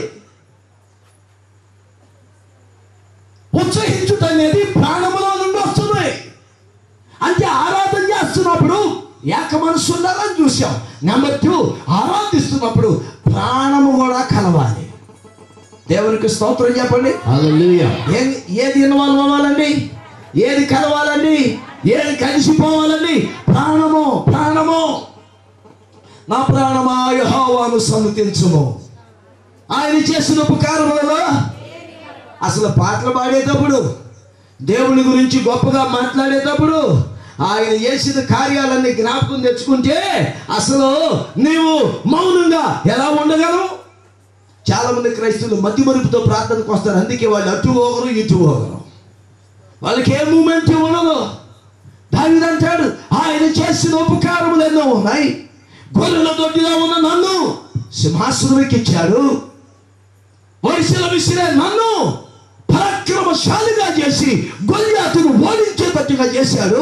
ఉత్సహించుట అనేది ప్రాణములో నుండి వస్తుంది అంటే ఆరాధన చేస్తున్నప్పుడు ఏక మనసు ఉండాలని చూసాం నెంబర్ టూ ఆరాధిస్తున్నప్పుడు ప్రాణము కూడా కలవాలి దేవునికి స్తోత్రం చెప్పండి హల్లెలూయా ఏది ఏది ఇన్వాల్వ్ అవ్వాలండి ఏది కలవాలండి ఏది కలిసిపోవాలండి ప్రాణము ప్రాణము నా ప్రాణమా యెహోవాను సమ్మతించుము ఆయన చేసిన ఉపకారములలో అసలు పాటలు పాడేటప్పుడు దేవుని గురించి గొప్పగా మాట్లాడేటప్పుడు ఆయన చేసిన కార్యాలన్నీ జ్ఞాపకం తెచ్చుకుంటే అసలు నీవు మౌనంగా ఎలా ఉండగలవు చాలా మంది క్రైస్తవులు మధ్య మరుపుతో ప్రార్థనకు వస్తారు అందుకే వాళ్ళు అటు పోగరు ఇటు పోగరు వాళ్ళకి ఏ మూమెంట్ ఉండదు దాని అంటాడు ఆయన చేసిన ఉపకారములు ఎన్నో ఉన్నాయి గొర్రెల దొడ్డిలో ఉన్న నన్ను సింహాసనం ఎక్కించాడు వరుసల విసిరే నన్ను పరాక్రమశాలిగా చేసి గొల్లాతును ఓడించేటట్టుగా చేశాడు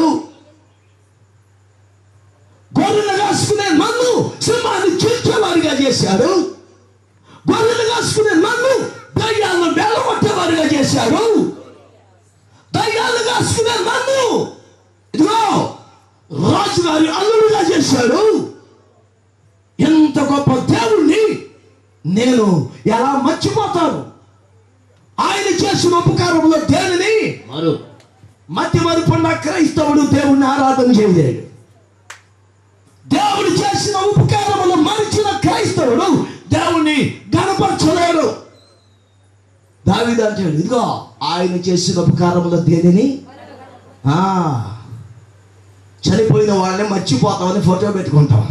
గొర్రెలు కాసుకునే నన్ను సింహాన్ని చీల్చేవారిగా చేశాడు గొర్రెలు కాసుకునే నన్ను దయ్యాలను వెళ్ళగొట్టేవారిగా చేశాడు దయ్యాలు కాసుకునే నన్ను ఇదిగో రాజుగారి అల్లుడుగా చేశాడు ఎంత గొప్ప దేవుణ్ణి నేను ఎలా మర్చిపోతాను ఆయన చేసిన ఉపకారంలో దేనిని మరు మధ్య మరుపున్న క్రైస్తవుడు దేవుణ్ణి ఆరాధన చేయలేడు దేవుడు చేసిన ఉపకారములు మరిచిన క్రైస్తవుడు దేవుణ్ణి గణపరచలేడు దావిద అంటాడు ఇదిగో ఆయన చేసిన ఉపకారములు దేనిని ఆ, చనిపోయిన వాళ్ళని మర్చిపోతామని ఫోటో పెట్టుకుంటాం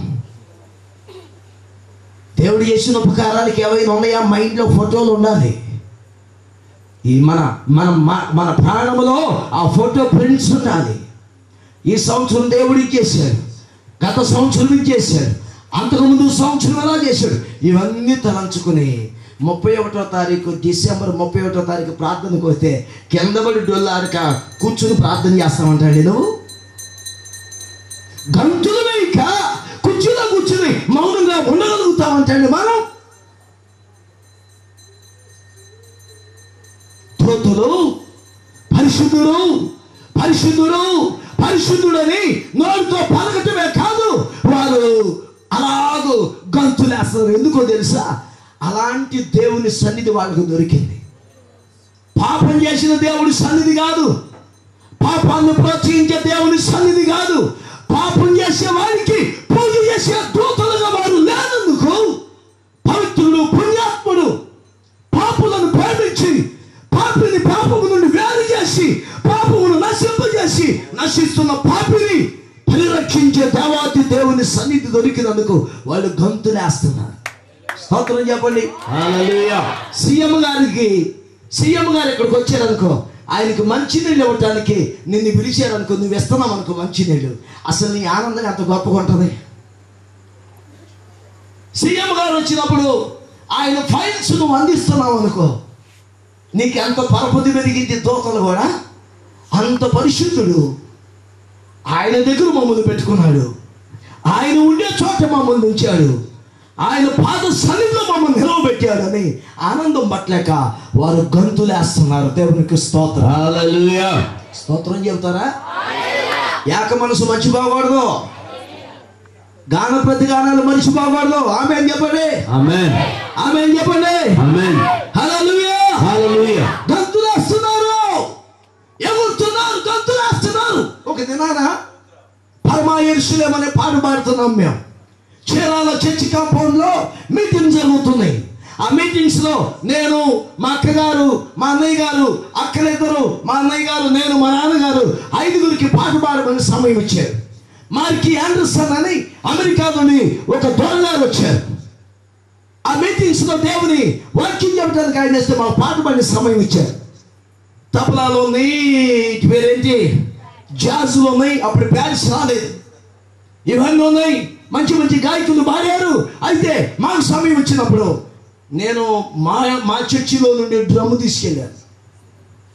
దేవుడు చేసిన ఉపకారానికి ఏవైనా ఉన్నాయా మైండ్లో ఫోటోలు ఉండాలి ఈ మన మన మ- మన ప్రాణములో ఆ ఫోటో ప్రింట్స్ ఉండాలి ఈ సంవత్సరం దేవుడు ఇచ్చేసాడు గత సంవత్సరం ఇచ్చేసాడు అంతకుముందు సంవత్సరం ఎలా చేశాడు ఇవన్నీ తలంచుకుని ముప్పై ఒకటో తారీఖు డిసెంబర్ ముప్పై ఒకటో తారీఖు ప్రార్థనకు వస్తే కిందబడి డొల్లాడక కూర్చుని ప్రార్థన చేస్తామంటాడు నువ్వు గంతులు వేయక కుర్చీలో కూర్చుని మౌనంగా ఉండగలుగుతామంటాడు మనం ధోతులు పరిశుద్ధుడు పరిశుద్ధుడు పరిశుద్ధుడని నోటితో పలకటమే కాదు వారు అలాగూ గంతులేస్తారు ఎందుకో తెలుసా అలాంటి దేవుని సన్నిధి వాళ్ళకు దొరికింది పాపం చేసిన దేవుడి సన్నిధి కాదు పాపాన్ని ప్రోత్సహించే దేవుని సన్నిధి కాదు పాపం చేసే వారికి పూజ చేసే దూతలుగా వారు లేనందుకు పవిత్రుడు పుణ్యాత్ముడు పాపులను ప్రేమించి పాపిని పాపము నుండి వేరు చేసి పాపమును నశింపజేసి నశిస్తున్న పాపిని పరిరక్షించే దేవాతి దేవుని సన్నిధి దొరికినందుకు వాళ్ళు గంతులేస్తున్నారు స్తోత్రం చెప్పండి హల్లెలూయా సీఎం గారికి సీఎం గారు ఇక్కడికి వచ్చారనుకో ఆయనకు మంచినీళ్ళు ఇవ్వటానికి నిన్ను పిలిచారనుకో నువ్వు ఇస్తున్నావు అనుకో మంచినీళ్ళు అసలు నీ ఆనందం ఎంత గొప్పగా ఉంటుంది సీఎం గారు వచ్చినప్పుడు ఆయన ఫైల్స్ నువ్వు అందిస్తున్నావు అనుకో నీకు ఎంత పరపతి పెరిగింది దోతలు కూడా అంత పరిశుద్ధుడు ఆయన దగ్గర మమ్మల్ని పెట్టుకున్నాడు ఆయన ఉండే చోట మమ్మల్ని ఉంచాడు ఆయన పాద సన్నిధిలో మమ్మల్ని నిలవబెట్టాడని ఆనందం పట్టలేక వారు గంతులేస్తున్నారు దేవునికి స్తోత్రం హల్లెలూయా స్తోత్రం చెబుతారా ఏక మనసు మర్చిపోకూడదు గాన ప్రతి గానాలు మర్చిపోకూడదు ఆమె చెప్పండి ఆమేన్ ఆమె చెప్పండి ఆమేన్ హల్లెలూయా హల్లెలూయా గంతులేస్తున్నారు ఎగురుతున్నారు గంతులేస్తున్నారు ఒక దినాన పరమాయర్షులేం అనే పాట పాడుతున్నాం మేము చీరాల చర్చి కాంపౌండ్ లో మీటింగ్ జరుగుతున్నాయి ఆ మీటింగ్స్ లో నేను మా అక్కగారు మా అన్నయ్య గారు అక్కలిద్దరు మా అన్నయ్య గారు నేను మా నాన్నగారు ఐదుగురికి పాట పాడమని సమయం ఇచ్చారు మార్కి ఆండర్సన్ అని అమెరికా నుండి ఒక దొరగారు వచ్చారు ఆ మీటింగ్స్ లో దేవుని వాక్యం చెప్పడానికి ఆయన వేస్తే మాకు పాట పాడే సమయం ఇచ్చారు తబలాలో ఉన్నాయి ఇటు పేరేంటి జాజులు ఉన్నాయి అప్పుడు ప్యారిస్ రాలేదు ఇవన్నీ ఉన్నాయి మంచి మంచి గాయకులు పాడారు అయితే మాకు సమయం వచ్చినప్పుడు నేను మా మా చర్చిలో నుండి డ్రమ్ము తీసుకెళ్ళాను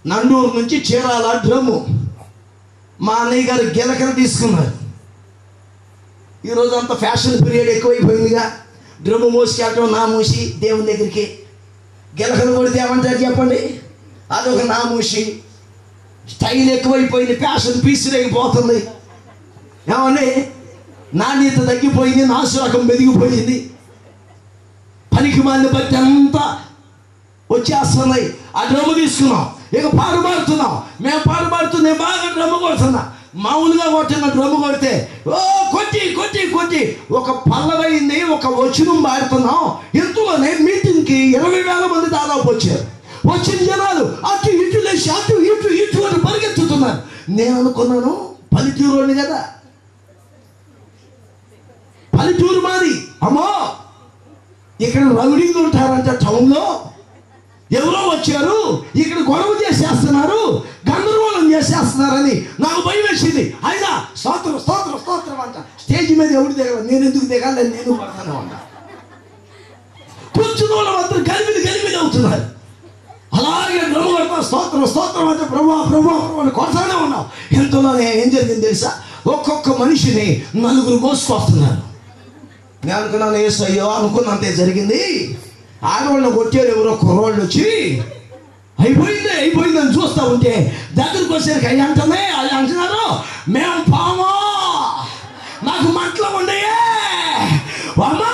నండూరు నుంచి చీరాల డ్రమ్ము మా అన్నయ్య గారు గిలకలు తీసుకున్నారు ఈరోజు అంత ఫ్యాషన్ పీరియడ్ ఎక్కువైపోయిందిగా డ్రమ్ము మోసుకెళ్ళటం నా మూసి దేవుని దగ్గరికి గిలకలు కొడితే ఏమంటారు చెప్పండి అదొక నా మూసి స్టైల్ ఎక్కువైపోయింది ఫ్యాషన్ పీసులైపోతుంది ఏమండి నాణ్యత తగ్గిపోయింది నాశరకం మెదిగిపోయింది పనికి మాలిన బట్టి అంతా వచ్చేస్తున్నాయి ఆ డ్రమ్ము తీసుకున్నాం ఇక పాడు పాడుతున్నాం మేము పాడు పాడుతున్నాం బాగా డ్రమ్ము కొడుతున్నా మామూలుగా కొట్టిన డ్రమ్ము కొడితే ఓ కొట్టి కొట్టి కొట్టి ఒక పల్లవైంది ఒక వచనం పాడుతున్నాం ఇంతలోనే మీటింగ్కి ఇరవై వేల మంది దాదాపు వచ్చారు వచ్చిన జనాలు అటు ఇటు లేచి అటు ఇటు ఇటు అని పరిగెత్తుతున్నారు నేను అనుకున్నాను పల్లెటూరు కదా పల్లెటూరు మాది అమ్మో ఇక్కడ రౌడీలు ఉంటారంట టౌన్లో ఎవరో వచ్చారు ఇక్కడ గొడవ చేసేస్తున్నారు గందరగోళం చేసేస్తున్నారని నాకు భయం వేసింది అయినా స్తోత్రం స్తోత్రం స్తోత్రం అంట స్టేజ్ మీద ఎవరు దిగాలి నేను ఎందుకు దిగాలి నేను పడతాను అంట కూర్చున్న వాళ్ళు మాత్రం గలిమిది గలిమిది అవుతున్నారు అలాగే డ్రమ్ము కొడతా స్తోత్రం స్తోత్రం అంటే ప్రభు ప్రభు అని కొడతానే ఉన్నాం ఎంతలోనే ఏం జరిగింది తెలుసా ఒక్కొక్క మనిషిని నలుగురు మోసుకొస్తున్నారు నేను అనుకున్నాను ఏసు అయ్యో అనుకున్నంతే జరిగింది ఆడవాళ్ళని కొట్టారు ఎవరో కుర్రోళ్ళు వచ్చి అయిపోయింది అయిపోయింది అని చూస్తూ ఉంటే దగ్గరకు వచ్చేసరికి అయ్యి అంటనే అది అంటున్నారు మేము పామా నాకు మంటలు ఉండయే అమ్మా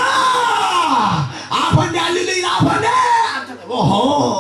ఆపండి అల్లి ఆపండి అంటారు. ఓహో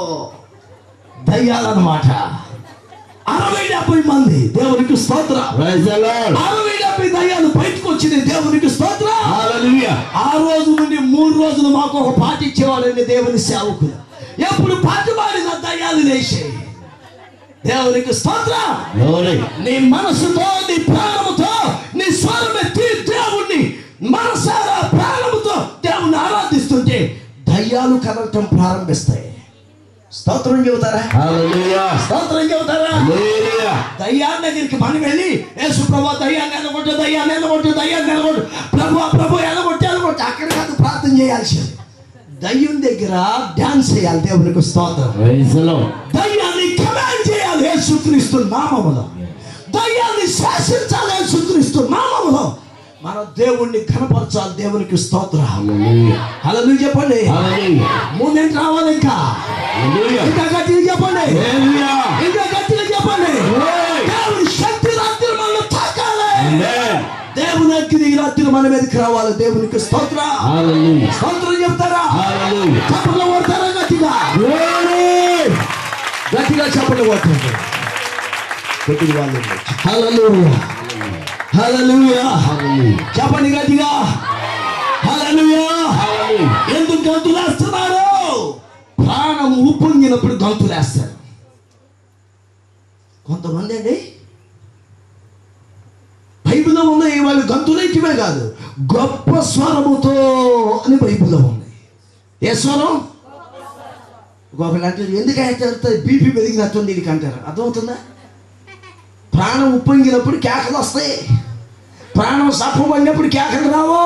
దయ్యాలన్నమాట అరవై డెబ్బై మంది దేవునికి స్తోత్రం Praise the Lord. అరవై డెబ్బై దయ్యాలు బయటకు వచ్చింది దేవునికి స్తోత్రం Hallelujah. ఆ రోజు నుండి మూడు రోజులు మాకు ఒక పాట ఇచ్చేవాడండి దేవుని సేవకులు ఎప్పుడు పాట పాడిన దయ్యాలు లేచాయి దేవునికి స్తోత్రం Glory. నీ మనసుతో నీ ప్రాణముతో నీ స్వరమెత్తి దేవుణ్ణి మనసారా ప్రాణముతో దేవుణ్ణి ఆరాధిస్తుంటే దయ్యాలు కదలటం ప్రారంభిస్తాయి స్తోత్రం చెబుతారా Hallelujah. స్తోత్రం చెబుతారా Hallelujah. దయ్యాన్ని దగ్గరికి మనం వెళ్ళి యేసు ప్రభు దయ్యాన్ని ఎలగొట్టు దయ్యాన్ని ఎలగొట్టు దయ్యాన్ని ఎలగొట్టు ప్రభు ప్రభు ఎలగొట్టు ఎలగొట్టు అక్కడ కాదు ప్రార్థన చేయాల్సింది దయ్యం దగ్గర డాన్స్ చేయాలి దేవునికి స్తోత్రం Praise the Lord. దయ్యాన్ని కమాండ్ చేయాలి యేసుక్రీస్తు నామములో దయ్యాన్ని శాసించాలి యేసుక్రీస్తు నామములో మన దేవుణ్ణి కనపరచాలి దేవునికి స్తోత్రం Hallelujah. అలా నువ్వు చెప్పండి Hallelujah. మూమెంట్ రావాలి ఇంకా Hallelujah. ఇంకా గట్టిగా చెప్పండి Hallelujah. ఇంకా గట్టిగా చెప్పండి Glory. దేవుని శక్తి రాత్రి మనల్ని తాకాలి Amen. దేవుని అగ్ని ఈ రాత్రి మన మీదకి రావాలి దేవునికి స్తోత్ర Hallelujah. స్తోత్రం చెప్తారా Hallelujah. చప్పట్లు కొడతారా గట్టిగా Glory. గట్టిగా చప్పట్లు కొట్టండి కొద్దిగా వాళ్ళు హల్లెలూయా హల్లెలూయా Hallelujah. చెప్పండి గట్టిగా హల్లెలూయా Hallelujah. ఎందుకు గంతులేస్తున్నారు ప్రాణం ఉప్పొంగినప్పుడు గంతులేస్తారు కొంతమంది అండి బైబిల్లో ఉన్నాయి వాళ్ళు గంతులేయటమే కాదు గొప్ప స్వరముతో అని బైబిల్లో ఉంది ఏ స్వరం ఒకళ్ళు అంటారు ఎందుకు అంటారు బీపీ పెరిగినట్టుంది దీనికి అంటారు అర్థమవుతుందా ప్రాణం ఉప్పొంగినప్పుడు కేకలు వస్తాయి ప్రాణం సప్పబడినప్పుడు కేకలు రావు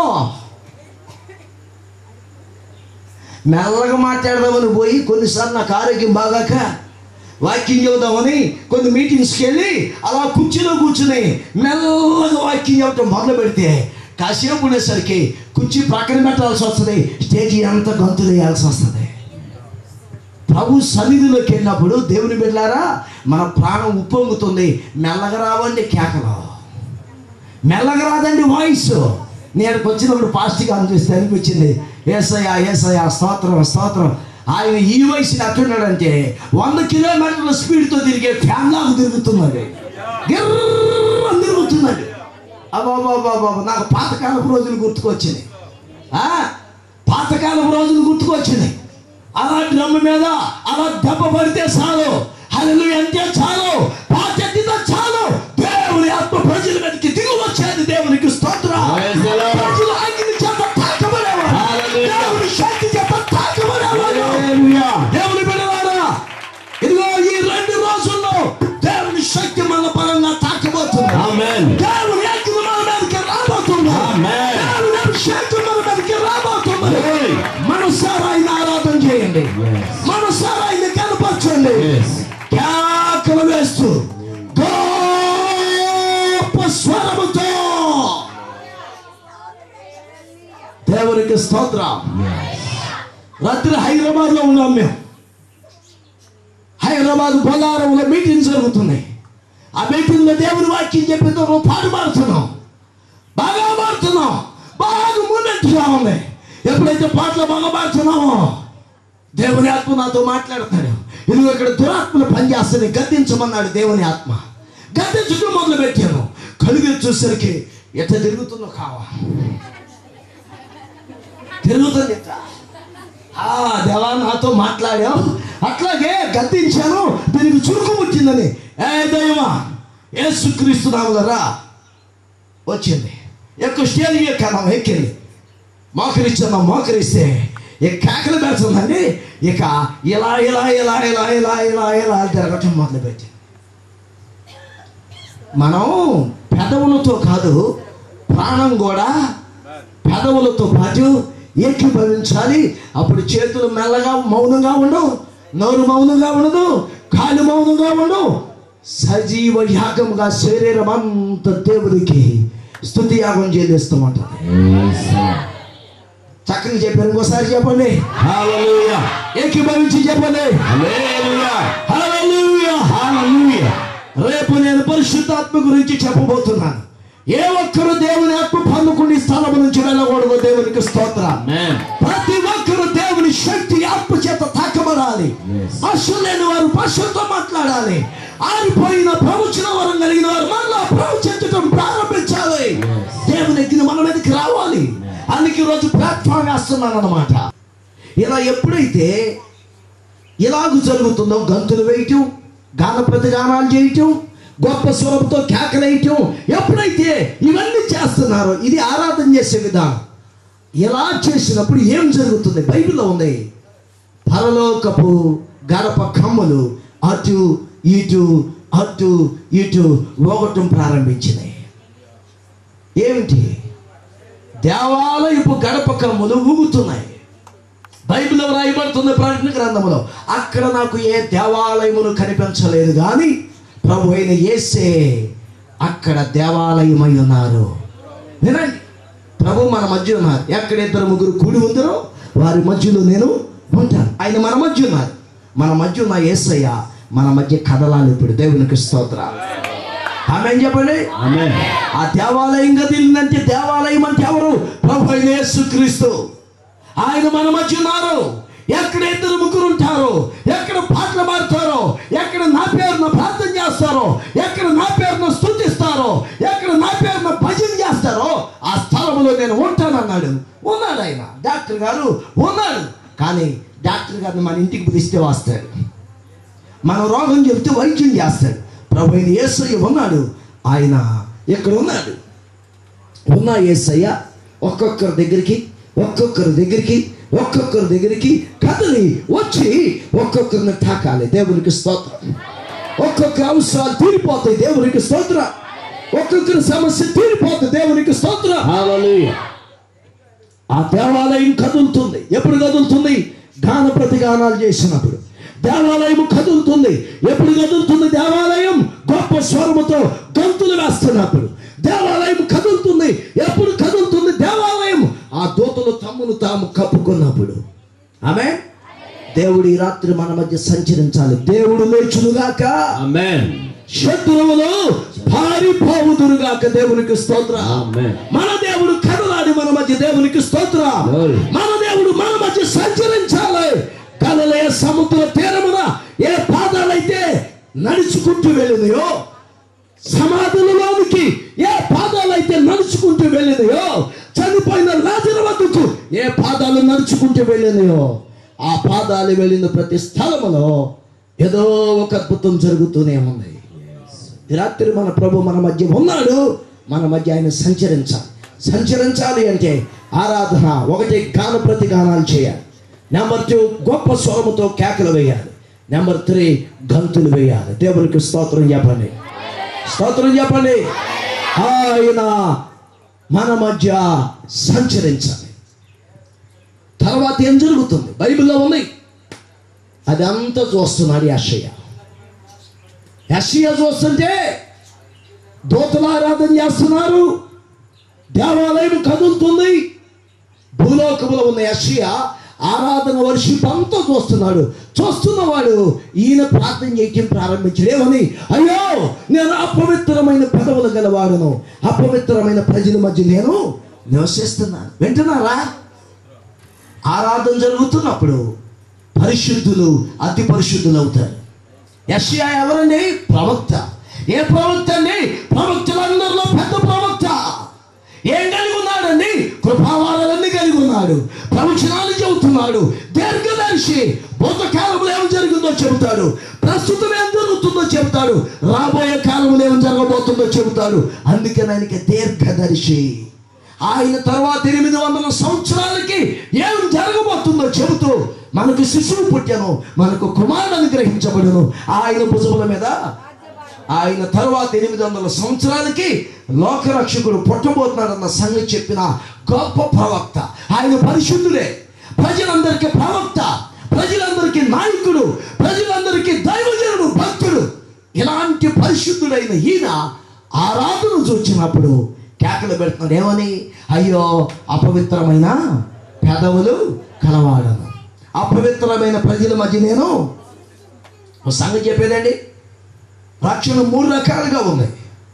మెల్లగా మాట్లాడదామని పోయి కొన్నిసార్లు నాకు ఆరోగ్యం బాగాక వాక్యం చెబుదామని కొన్ని మీటింగ్స్కి వెళ్ళి అలా కుర్చీలో కూర్చుని మెల్లగా వాక్యం చెప్పడం మొదలు పెడితే కాసేపు ఉండేసరికి కుర్చీ పక్కన పెట్టాల్సి వస్తుంది స్టేజీ అంతా గంతు వేయాల్సి వస్తుంది ప్రభు సన్నిధిలోకి వెళ్ళినప్పుడు దేవుని బిడ్డారా మన ప్రాణం ఉప్పొంగుతుంది మెల్లగా రావండి కేకలు మెల్లగా రాదండి వాయిస్ నేను వచ్చినప్పుడు పాస్టిక్ అనిపిస్తే అనిపించింది ఏసయ్యా ఏసయ్యా స్తోత్రం స్తోత్రం ఆయన ఈ వయసుని అట్టున్నాడంటే వంద కిలోమీటర్ల స్పీడ్తో తిరిగే ఫ్యాన్ లాగా తిరుగుతున్నాడు గిర్రని తిరుగుతున్నాడు అబాబాబాబా నాకు పాతకాలపు రోజులు గుర్తుకొచ్చింది ఆ? పాతకాలపు రోజులు గుర్తుకొచ్చింది అలా డ్రమ్ మీద అలా దెబ్బ పడితే చాలు హల్లు అంటే చాలు పాతెత్తితే చాలు దేవుని ఆత్మ ప్రజల మీదకి దిగు వచ్చేది దేవునికి స్తోత్రం Praise the Lord. ప్రజలు అగ్ని చేత తాకబడేవారు Hallelujah. దేవుని శక్తి చేత తాకబడేవారు Hallelujah. దేవుని బిడ్డలారా ఇదిగో ఈ రెండు రోజుల్లో దేవుని శక్తి మన పరంగా తాకబోతుంది Amen. దేవుని అగ్ని మన మీదకి రాబోతుంది Amen. దేవుని అభిషేకం మన మీదకి రాబోతుంది Glory. మనసారా ఆయన ఆరాధన చేయండి Yes. మనసారా ఆయన కనపరచండి Yes. కేక దేవునికి స్తోత్రం రాత్రి హైదరాబాద్ లో ఉన్నాం మేము హైదరాబాద్ బొల్లారంలో మీటింగ్ జరుగుతున్నాయి ఆ మీటింగ్ లో దేవుని వాక్యం చెప్పిన నువ్వు పాడు మారుతున్నాం బాగా మారుతున్నాం బాగా ముందట్టుగా ఉంది ఎప్పుడైతే పాటలు బాగా మారుతున్నామో దేవుని ఆత్మ నాతో మాట్లాడతాడు ఇదిగో ఇక్కడ దురాత్మలు పనిచేస్తుంది గద్దించమన్నాడు దేవుని ఆత్మ గద్దించడం మొదలు పెట్టాను కలుగు చూసరికి ఎట్ట తిరుగుతుందో కావా తిరుగుతుంది ఎట్ట ఆ దేవా నాతో మాట్లాడావు అట్లాగే గద్దించాను దీనికి చురుకు వచ్చిందని ఏ దైవమా యేసుక్రీస్తు నామలరా వచ్చింది ఎక్కువ స్టేజ్ ఎక్కాను ఎక్కింది మోకరిచ్చాను మోకరిస్తే ఇక కేకలు పెడుతుందండి ఇక ఇలా ఇలా ఇలా ఇలా ఇలా ఇలా ఇలా తిరగటం మొదలుపెట్టింది మనం పెదవులతో కాదు ప్రాణం కూడా పెదవులతో పాటు ఏకీభవించాలి అప్పుడు చేతులు మెల్లగా మౌనంగా ఉండవు నోరు మౌనంగా ఉండదు కాలు మౌనంగా ఉండవు సజీవ యాగంగా శరీరం అంత దేవుడికి స్థుతి యాగం చెల్లిస్తామంటారు చక్కగా చెప్పారు ఇంకోసారి చెప్పండి హల్లెలూయా ఏకీభవించి చెప్పండి హల్లెలూయా హల్లెలూయా హల్లెలూయా రేపు నేను పరిశుద్ధాత్మ గురించి చెప్పబోతున్నాను ఏ ఒక్కరు దేవుని ఆత్మ పొందుకుని స్థలం నుంచి వెళ్ళకూడదు దేవునికి స్తోత్రం ప్రతి ఒక్కరు దేవుని శక్తి ఆత్మ చేత తాకబడాలి పశువు లేని వారు పశువుతో మాట్లాడాలి ఆరిపోయిన ప్రవచన వరం కలిగిన వారు మళ్ళా ప్రవచించడం ప్రారంభించాలి దేవుని ఎక్కిన మన మీదకి రావాలి అందుకే ఈరోజు ప్లాట్ఫామ్ వేస్తున్నాను అనమాట ఇలా ఎప్పుడైతే ఇలాగ జరుగుతుందో గంతులు వేయటం గాన ప్రతిగానాలు చేయటం గొప్ప స్వరంతో కేకలేయటం ఎప్పుడైతే ఇవన్నీ చేస్తున్నారో ఇది ఆరాధన చేసే విధానం ఇలా చేసినప్పుడు ఏం జరుగుతుంది బైబిల్లో ఉంది పరలోకపు గడప కమ్ములు అటు ఇటు అటు ఇటు ఒకటం ప్రారంభించినాయి ఏమిటి దేవాలయపు గడప కమ్ములు ఊగుతున్నాయి బైబిల్లో రాయబడుతుంది ప్రకటన గ్రంథంలో అక్కడ నాకు ఏ దేవాలయములు కనిపించలేదు కానీ ప్రభు అయిన యేసే అక్కడ దేవాలయమై ఉన్నారు వినండి ప్రభు మన మధ్య ఉన్నారు ఎక్కడ ఇద్దరు ముగ్గురు కూడి ఉందరో వారి మధ్యలో నేను ఉంటాను ఆయన మన మధ్య ఉన్నారు మన మధ్య ఉన్న యేసయ్య మన మధ్య కదలాలి ఇప్పుడు దేవునికి స్తోత్ర ఆమె చెప్పండి ఆ దేవాలయం గదిలిందంటే దేవాలయం అంటే ఎవరు ప్రభు అయిన యేసుక్రీస్తు ఆయన మన మధ్య ఉన్నారు ఎక్కడ ఇద్దరు ముగ్గురు ఉంటారో ఎక్కడ పాటలు పాడతారో ఎక్కడ నా పేరున ప్రార్థన చేస్తారో ఎక్కడ నా పేరున స్థుతిస్తారో ఎక్కడ నా పేరున భజన చేస్తారో ఆ స్థలంలో నేను ఉంటానన్నాడు ఉన్నాడు ఆయన డాక్టర్ గారు ఉన్నాడు కానీ డాక్టర్ గారిని మన ఇంటికి పిలిస్తే వస్తాడు మన రోగం చెప్తే వైద్యం చేస్తాడు ప్రభు అయిన యేసయ్య ఉన్నాడు ఆయన ఇక్కడ ఉన్నాడు ఉన్న యేసయ్య ఒక్కొక్కరి దగ్గరికి ఒక్కొక్కరి దగ్గరికి ఒక్కొక్కరి దగ్గరికి కదలి వచ్చి ఒక్కొక్కరిని తాకాలి దేవునికి స్తోత్రం ఒక్కొక్క అవసరాలు తీరిపోతాయి దేవునికి స్తోత్రం ఒక్కొక్కరి సమస్య తీరిపోతుంది దేవునికి స్తోత్రం ఆ దేవాలయం కదులుతుంది ఎప్పుడు కదులుతుంది గాన ప్రతిగానాలు చేసినప్పుడు దేవాలయం కదులుతుంది ఎప్పుడు కదులుతుంది దేవాలయం గొప్ప స్వరముతో గంతులు వేస్తున్నప్పుడు దేవాలయం కదులుతుంది ఎప్పుడు కదులుతుంది దేవాలయం ఆ దూతలు తమ్మును తాము కప్పుకున్నప్పుడు ఆమె దేవుడు ఈ రాత్రి మన మధ్య సంచరించాలి దేవుడు లేచునుగాక శత్రువులు పారిపోవుదురుగాక దేవునికి స్తోత్ర మన దేవుడు కదలాడి మన మధ్య దేవునికి స్తోత్ర మన దేవుడు మన మధ్య సంచరించాలి కదలే సముద్ర తీరమున ఏ పాదాలైతే నడుచుకుంటూ వెళ్ళినాయో సమాధులలోనికి ఏ పాదాలైతే నడుచుకుంటూ వెళ్ళినాయో చనిపోయిన రాజుల వద్దకు ఏ పాదాలు నడుచుకుంటూ వెళ్ళినాయో ఆ పాదాలు వెళ్ళిన ప్రతి స్థలములో ఏదో ఒక అద్భుతం జరుగుతూనే ఉంది ఈ రాత్రి మన ప్రభు మన మధ్య ఉన్నాడు మన మధ్య ఆయన సంచరించాలి సంచరించాలి అంటే ఆరాధన ఒకటి గాన ప్రతి గానాలు చేయాలి నెంబర్ టూ గొప్ప స్వరముతో కేకలు వేయాలి నెంబర్ త్రీ గంతులు వేయాలి దేవునికి స్తోత్రం చెప్పండి స్తోత్రం చెప్పండి ఆయన మన మధ్య సంచరించాలి తర్వాత ఏం జరుగుతుంది బైబిల్లో ఉంది అదంతా చూస్తున్నాడు యషయ్య యషయ్య చూస్తుంటే దూతల ఆరాధన చేస్తున్నారు దేవాలయం కదులుతుంది భూలో పరలోకములో ఉన్న యషియా ఆరాధన వర్షిప్ అంతా చూస్తున్నాడు చూస్తున్నవాడు ఈయన ప్రార్థన చేయటం ప్రారంభించడేమని అయ్యో నేను అపవిత్రమైన పెదవులు గలవాడును అపవిత్రమైన ప్రజల మధ్య నేను నివసిస్తున్నాను వింటున్నారా ఆరాధన జరుగుతున్నప్పుడు పరిశుద్ధులు అతి పరిశుద్ధులు అవుతారు యషియా ఎవరండి ప్రవక్త ఏ ప్రవక్త అండి ప్రవక్తలందరిలో పెద్ద ప్రవక్త ఏం కలిగి ఉన్నాడండి కృపావారాలన్నీ కలిగి ఉన్నాడు ప్రవచనాలు చెబుతున్నాడు దీర్ఘదర్శి భూతకాలంలో ఏం జరిగిందో చెబుతాడు ప్రస్తుతం ఏం జరుగుతుందో చెబుతాడు రాబోయే కాలంలో ఏం జరగబోతుందో చెబుతాడు అందుకని ఆయనకి దీర్ఘదర్శి ఆయన తర్వాత ఎనిమిది వందల సంవత్సరాలకి ఏం జరగబోతుందో చెబుతూ మనకు శిశువు పుట్టాను మనకు కుమారుడు అనుగ్రహించబడును ఆయన భుజముల మీద ఆయన తర్వాత ఎనిమిది వందల సంవత్సరాలకి లోకరక్షకుడు పుట్టబోతున్నాడన్న సంగతి చెప్పిన గొప్ప ప్రవక్త ఆయన పరిశుద్ధుడే ప్రజలందరికీ ప్రవక్త ప్రజలందరికీ నాయకుడు ప్రజలందరికీ దైవజనుడు భక్తుడు ఇలాంటి పరిశుద్ధుడైన ఈయన ఆరాధన చూచినప్పుడు కేకలు పెడుతున్నాడు ఏమని అయ్యో అపవిత్రమైన పెదవులు కలవాడను అపవిత్రమైన ప్రజల మధ్య నేను ఒక సంగతి చెప్పేదండి రక్షణ మూడు రకాలుగా ఉన్నాయి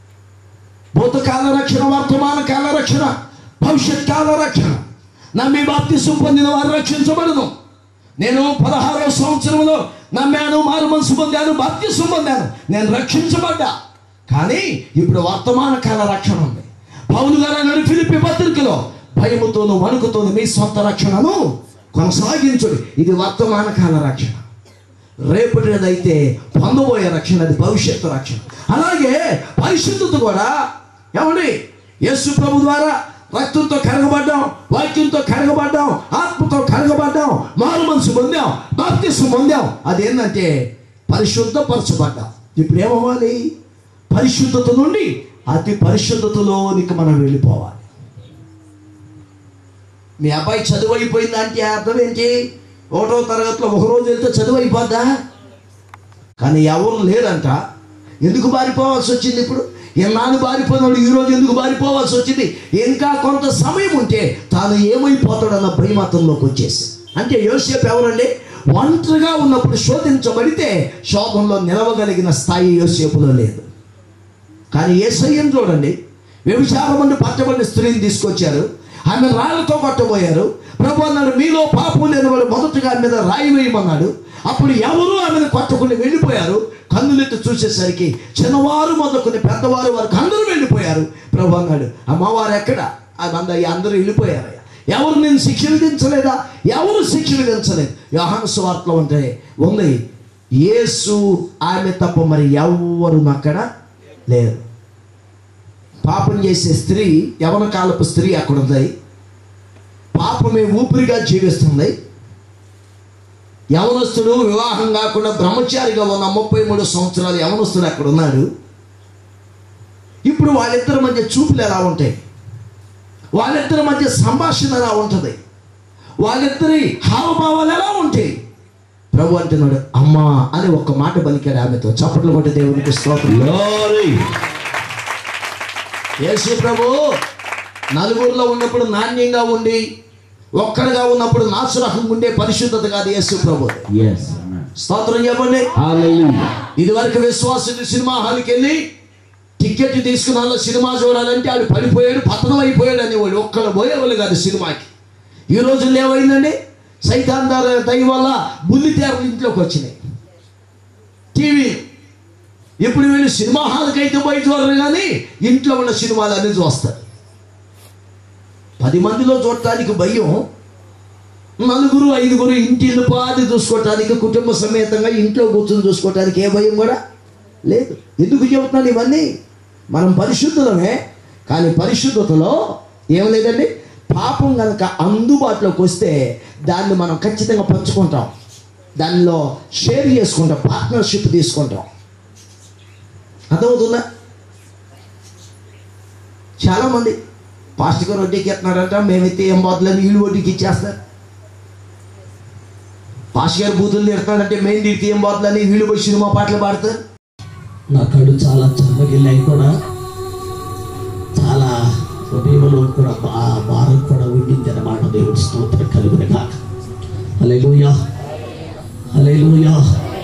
భూతకాల రక్షణ వర్తమాన కాల రక్షణ భవిష్యత్ కాల రక్షణ నమ్మి బాప్తిసం పొందిన వారు రక్షించబడను నేను పదహారవ సంవత్సరంలో నమ్మాను మారు మనసు పొందాను బాప్తిసం పొందాను నేను రక్షించబడ్డా కానీ ఇప్పుడు వర్తమాన కాల రక్షణ ఉంది పౌలు గారు అన్నాడు ఫిలిపి పత్రికలో భయముతోను వణుకుతోను మీ సొంత రక్షణను కొనసాగించుడు ఇది వర్తమాన కాల రక్షణ రేపటిదైతే పొందబోయే రక్షణ అది భవిష్యత్తు రక్షణ అలాగే పరిశుద్ధత కూడా ఏమండి యేసు ప్రభు ద్వారా రక్తంతో కరగబడ్డాం వాక్యంతో కరగబడ్డాం ఆత్మతో కరగబడ్డాం మారు మనసు పొందాం బాప్తిసం పొందాం అదేంటంటే పరిశుద్ధపరచబడ్డాం ఇప్పుడు ఏమవ్వాలి పరిశుద్ధత నుండి అతి పరిశుద్ధతలోనికి మనం వెళ్ళిపోవాలి మీ అబ్బాయి చదువు అయిపోయింది అంటే అర్థం ఏంటి ఒకటో తరగతిలో ఒక రోజు వెళ్తే చదువు అయిపోద్దా కానీ ఎవరు లేరంట ఎందుకు బారిపోవాల్సి వచ్చింది ఇప్పుడు ఎన్నాళ్ళు బారిపోయినాడు ఈ రోజు ఎందుకు బారిపోవాల్సి వచ్చింది ఇంకా కొంత సమయం ఉంటే తాను ఏమైపోతాడన్న భయమతంలోకి వచ్చేసి అంటే యోసేపు ఎవరండి ఒంటరిగా ఉన్నప్పుడు శోధించబడితే శోధంలో నిలవగలిగిన స్థాయి యోసేపులో లేదు కానీ ఏసయ్యం చూడండి వ్యభిచారం నుండి పట్టబడిన స్త్రీని తీసుకొచ్చారు ఆమె రాళ్ళతో కొట్టబోయారు ప్రభు అన్నాడు మీలో పాపం లేని వాడు మొదటగా ఆమె మీద రాయి వేయమన్నాడు అప్పుడు ఎవరు ఆమెను కొట్టకుండా వెళ్ళిపోయారు కన్నులెత్తి చూసేసరికి చిన్నవారు మొదలుకొని పెద్దవారు వారికి అందరూ వెళ్ళిపోయారు ప్రభు అన్నాడు అమ్మవారు ఎక్కడ అంద అందరూ వెళ్ళిపోయారు ఎవరు నేను శిక్ష విధించలేదా ఎవరు శిక్ష విధించలేదు యోహాను స్వార్తలో ఉంటే ఉంది యేసు ఆమె తప్ప మరి ఎవరు అక్కడ లేరు పాపం చేసే స్త్రీ యవన కాలపు స్త్రీ అక్కడ ఉంది పాపమే ఊపిరిగా జీవిస్తుంది యవనస్తుడు వివాహం కాకుండా బ్రహ్మచారిగా ఉన్న ముప్పై మూడు సంవత్సరాలు యవనస్తుడు అక్కడ ఉన్నాడు ఇప్పుడు వాళ్ళిద్దరి మధ్య చూపులు ఎలా ఉంటాయి వాళ్ళిద్దరి మధ్య సంభాషణ ఎలా ఉంటుంది వాళ్ళిద్దరి హావభావాలు ఎలా ఉంటాయి ప్రభు అంటున్నాడు అమ్మా అని ఒక్క మాట పలికాడు ఆమెతో చప్పట్లు కొట్టి దేవునికి స్తోత్రం యేసు ప్రభు నలుగురిలో ఉన్నప్పుడు నాణ్యంగా ఉండి ఒక్కడిగా ఉన్నప్పుడు నాసురకంగా ఉండే పరిశుద్ధత కాదు యేసు ప్రభు Yes. స్తోత్రం చెప్పండి Hallelujah. ఇది వరకు విశ్వాసుడు సినిమా హాల్కి వెళ్ళి టికెట్ తీసుకున్న వాళ్ళు సినిమా చూడాలంటే వాడు పడిపోయాడు పతనం అయిపోయాడు అనేవాడు ఒక్కడు పోయేవాళ్ళు కాదు సినిమాకి ఈ రోజుల్లో ఏమైందండి సైతాన్ దార దయ వల్ల బుల్లి తేరలు ఇంట్లోకి వచ్చినాయి టీవీ ఇప్పుడు వీళ్ళు సినిమా హాల్కి అయితే పోయి చూడరు కానీ ఇంట్లో ఉన్న సినిమాలు అన్నీ చూస్తారు పది మందిలో చూడటానికి భయం నలుగురు ఐదుగురు ఇంటి పాది చూసుకోవటానికి కుటుంబ సమేతంగా ఇంట్లో కూర్చొని చూసుకోవటానికి ఏ భయం కూడా లేదు ఎందుకు చెబుతున్నాను ఇవన్నీ మనం పరిశుద్ధులమే కానీ పరిశుద్ధతలో ఏం లేదండి పాపం కనుక అందుబాటులోకి వస్తే దాన్ని మనం ఖచ్చితంగా పంచుకుంటాం దానిలో షేర్ చేసుకుంటాం పార్ట్నర్షిప్ తీసుకుంటాం అర్థమవుతుందా చాలామంది పాస్టర్ గారు వడ్డీకి ఎత్తున్నారంట మేమైతే ఏం పోతలేదు వీళ్ళు వడ్డీకి ఇచ్చేస్తారు పాస్టర్ గారు బూతులు తిడతాడంటే మేము తిడితే ఏం పోతలని వీళ్ళు పోయి సినిమా పాటలు పాడతారు నా కళ్ళు చాలా చెమ్మగిల్లాయి కూడా చాలా హృదయంలో కూడా బా భారం కూడా ఉండింది అన్నమాట దేవుడు స్తోత్రం కలుగును కాక హల్లెలూయా హల్లెలూయా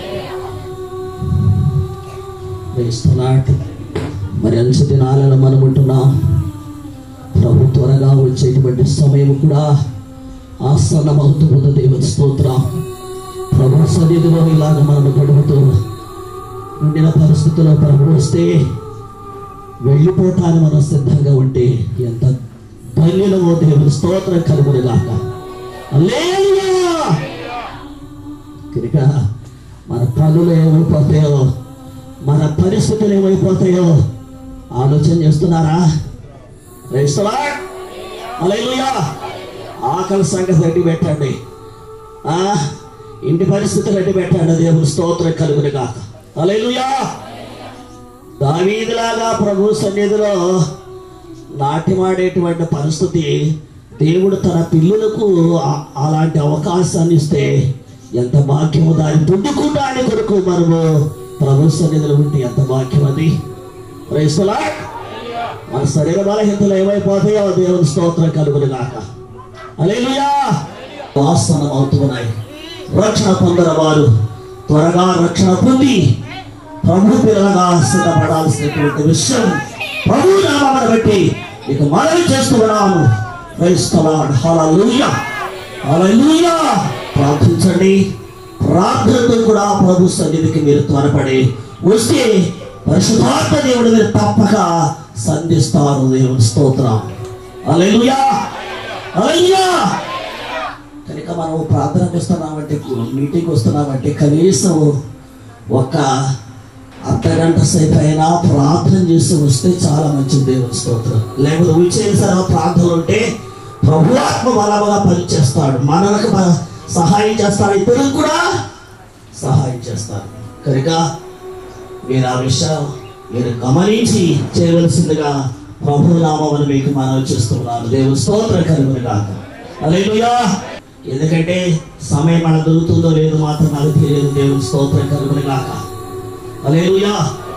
వేస్తున్నాడు మరి అంచు దినాలను మనం ఉంటున్నాం ప్రభు త్వరగా వచ్చేటువంటి సమయం కూడా ఆసన్నమవుతున్న దేవుని స్తోత్రం ప్రభు సన్నిధిలో ఇలాగ మనం గడుపుతూ ఉండిన పరిస్థితుల్లో ప్రభు వస్తే వెళ్ళిపోవటానికి మనం సిద్ధంగా ఉంటే ఎంత ధన్యులమో దేవుని స్తోత్రం కలుగునుగాక హల్లెలూయా కనుక మన పనులు ఏమైపోతాయో మన పరిస్థితులు ఏమైపోతాయో ఆలోచన చేస్తున్నారా రైస్తులా హల్లెలూయా ఆకలి సంగతి రెడ్డి పెట్టండి ఆ ఇంటి పరిస్థితులు రెడ్డి పెట్టండి దేవుని స్తోత్రం కలుగును కాక హల్లెలూయా దావీదులాగా ప్రభు సన్నిధిలో నాట్యమాడేటువంటి పరిస్థితి దేవుడు తన పిల్లులకు ఆ- అలాంటి అవకాశాన్ని ఇస్తే ఎంత భాగ్యము దాన్ని పొందుకుంటాని కొరకు మనము ప్రభు సన్నిధిలో ఉంటే ఎంత భాగ్యం అది రైస్తులా మన శరీర బలహీనతలు ఏమైపోతాయో దేవుని స్తోత్రం కలుగును గాక అలేలుయా వాసనం అవుతున్నాయి రక్షణ పొందిన వారు త్వరగా రక్షణ పొంది ప్రభు పిల్లలుగా సిద్ధపడాల్సినటువంటి విషయం ప్రభు నామాన్ని బట్టి ఇక మనవి చేస్తున్నాను క్రైస్తలాడ్ హల్లెలూయా హల్లెలూయా ప్రార్థించండి ప్రార్థనతో కూడా ప్రభు సన్నిధికి మీరు త్వరపడి వస్తే పరిశుద్ధాత్మ దేవుడు మీరు తప్పక సంధిస్తారు దేవుని స్తోత్రం హల్లెలూయా హల్లెలూయా కనుక మనం ప్రార్థనకు వస్తున్నామంటే మీటింగ్ వస్తున్నామంటే కనీసం ఒక అర్ధగంట సేపు అయినా ప్రార్థన చేసి వస్తే చాలా మంచిది దేవుని స్తోత్రం లేకపోతే విచేసిన ప్రార్థనలు ఉంటే ప్రభు ఆత్మ బలముగా పనిచేస్తాడు మనలకు బ- సహాయం చేస్తాడు ఇతరులకు కూడా సహాయం చేస్తాడు కనుక మీరు ఆ విషయం మీరు గమనించి చేయవలసిందిగా ప్రభు నామని మీకు మనవి చేస్తున్నాను దేవుని స్తోత్రం కలుగును కాక అలేలుయా ఎందుకంటే సమయం మన దొరుకుతుందో లేదో మాత్రం నాకు తెలియదు దేవుని స్తోత్రం కలుగును కాక అలేలుయా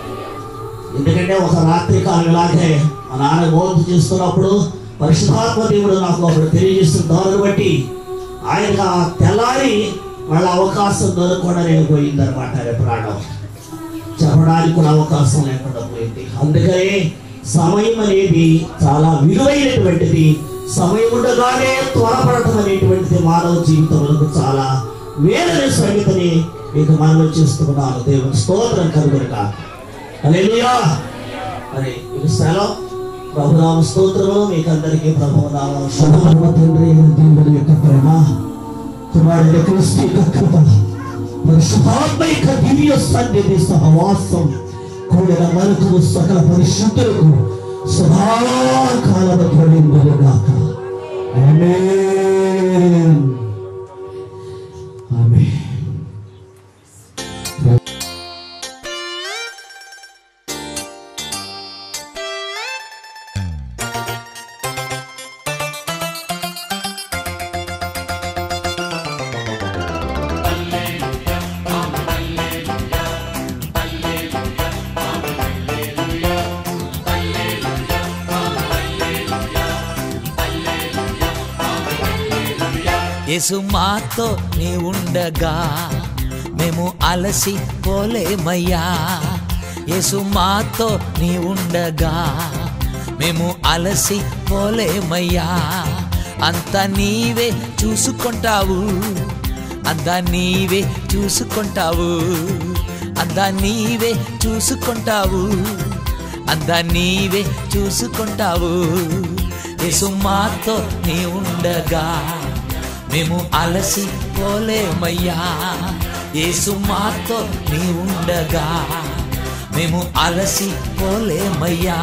ఎందుకంటే ఒక రాత్రి కాలం ఇలాగే మా నాన్న బోధ చేస్తున్నప్పుడు పరిశుద్ధాత్మ దేవుడు నాకు ఒకడు తెలియజేస్తున్న దానిని బట్టి ఆయనకు ఆ తెల్లారి వాళ్ళ అవకాశం దొరకకుండా నేను పోయిందనమాట ఆయన ప్రాణం చెప్పడానికి కూడా అవకాశం లేకుండా పోయింది అందుకనే సమయం అనేది చాలా విలువైనటువంటిది సమయం ఉండగానే త్వరపడటం అనేటువంటిది మానవ జీవితంలో చాలా వేరే సంగతిని మీకు మనం చేస్తున్నాను దేవుని స్తోత్రం కలుగురుగా హల్లెలూయా మరి మీకు సెలవు ప్రభునామ స్తోత్రము మీకు అందరికీ ప్రభునామ శుభమ తండ్రి అయిన దేవుని యొక్క ప్రేమ కుమారుడు క్రీస్తు యొక్క కృప పరిశుద్ధాత్మ యొక్క దివ్య సన్నిధి సహవాసం కూడిన మనకు సకల పరిశుద్ధులకు సదాకాలము తొలగిందుగాక ఆమేన్ ఆమేన్ యేసు మాతో నీ ఉండగా మేము అలసి పోలేమయ్యా యేసు మాతో నీ ఉండగా మేము అలసి పోలేమయ్యా అంత నీవే చూసుకుంటావు అంతా నీవే చూసుకుంటావు అంతా నీవే చూసుకుంటావు అంతా నీవే చూసుకుంటావు యేసు మాతో నీ ఉండగా మేము అలసి పోలేమయ్యా యేసు మాతో నీ ఉండగా మేము అలసి పోలేమయ్యా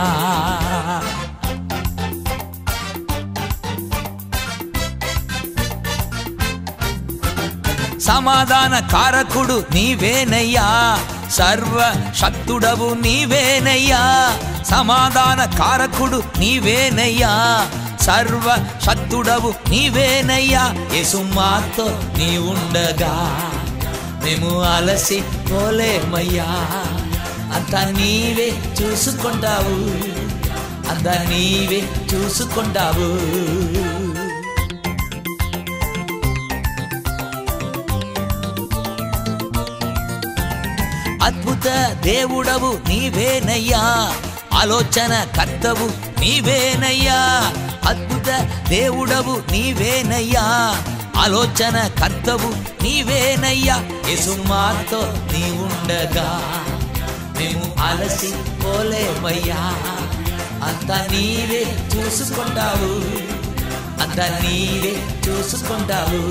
సమాధాన కారకుడు నీవేనయ్యా సర్వ శక్తుడవు నీవేనయ్యా సమాధాన కారకుడు నీవేనయ్యా సర్వ శక్తుడవు నీవేనయ్యా యేసు మాతో నీ ఉండగా మేము అలసి పోలేమయ్యా అంత నీవే చూసుకుంటావు అంత నీవే చూసుకుంటావు అద్భుత దేవుడవు నీవేనయ్యా ఆలోచన కర్తవు నీవేనయ్యా అద్భుత దేవుడవు నీవేనయ్యా ఆలోచన కర్తవు నీవేనయ్యా యేసుమాతో నీ ఉండగా మేము అలసి పోలేమయ్యా అంత నీవే చూసుకుంటావు అంత నీవే చూసుకుంటావు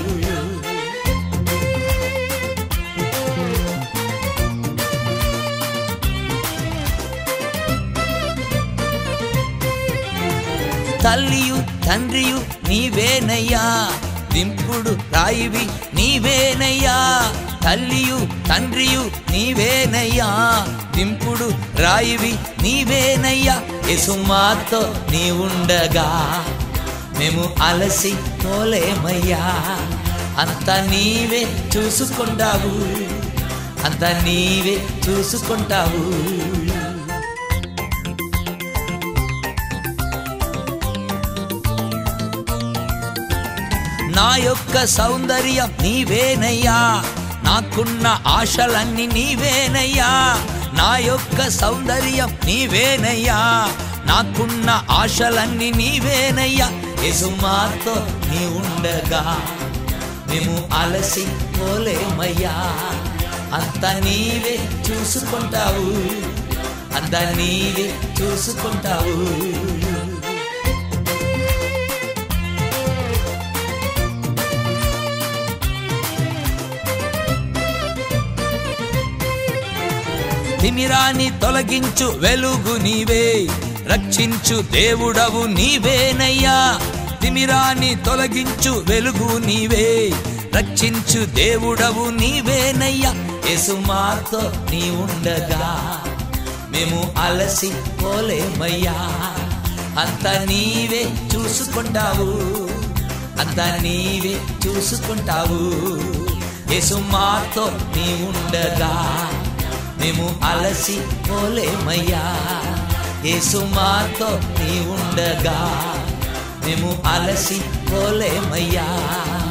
తల్లియు తండ్రియు నీవేనయ్యా దింపుడు రాయివి నీవేనయ్యా తల్లియు తండ్రియు నీవేనయ్యా దింపుడు రాయివి నీవేనయ్యా యసుమాతో నీ ఉండగా మేము అలసి పోలేమయ్యా అంత నీవే చూసుకుంటావు అంత నీవే చూసుకుంటావు నా యొక్క సౌందర్యం నీవేనయ్యా నాకున్న ఆశలన్నీ నీవేనయ్యా నా యొక్క సౌందర్యం నీవేనయ్యా నాకున్న ఆశలన్నీ నీవేనయ్యా యజమాతో నీ ఉండగా మేము అలసి పోలేమయ్యా అంత నీవే చూసుకుంటావు అంత నీవే చూసుకుంటావు తిమిరాన్ని తొలగించు వెలుగు నీవే రక్షించు దేవుడవు నీవేనయ్యా తిమిరాన్ని తొలగించు వెలుగు నీవే రక్షించు దేవుడవు నీవేనయ్యా యేసుమాతో నీ ఉండగా మేము అలసి పోలేమయ్యా అంత నీవే చూసుకుంటావు అంత నీవే చూసుకుంటావు యేసుమాతో నీ ఉండగా మేము అలసి పోలేమయ్యా యేసుమాతో నీ ఉండగా మేము అలసి పోలేమయ్యా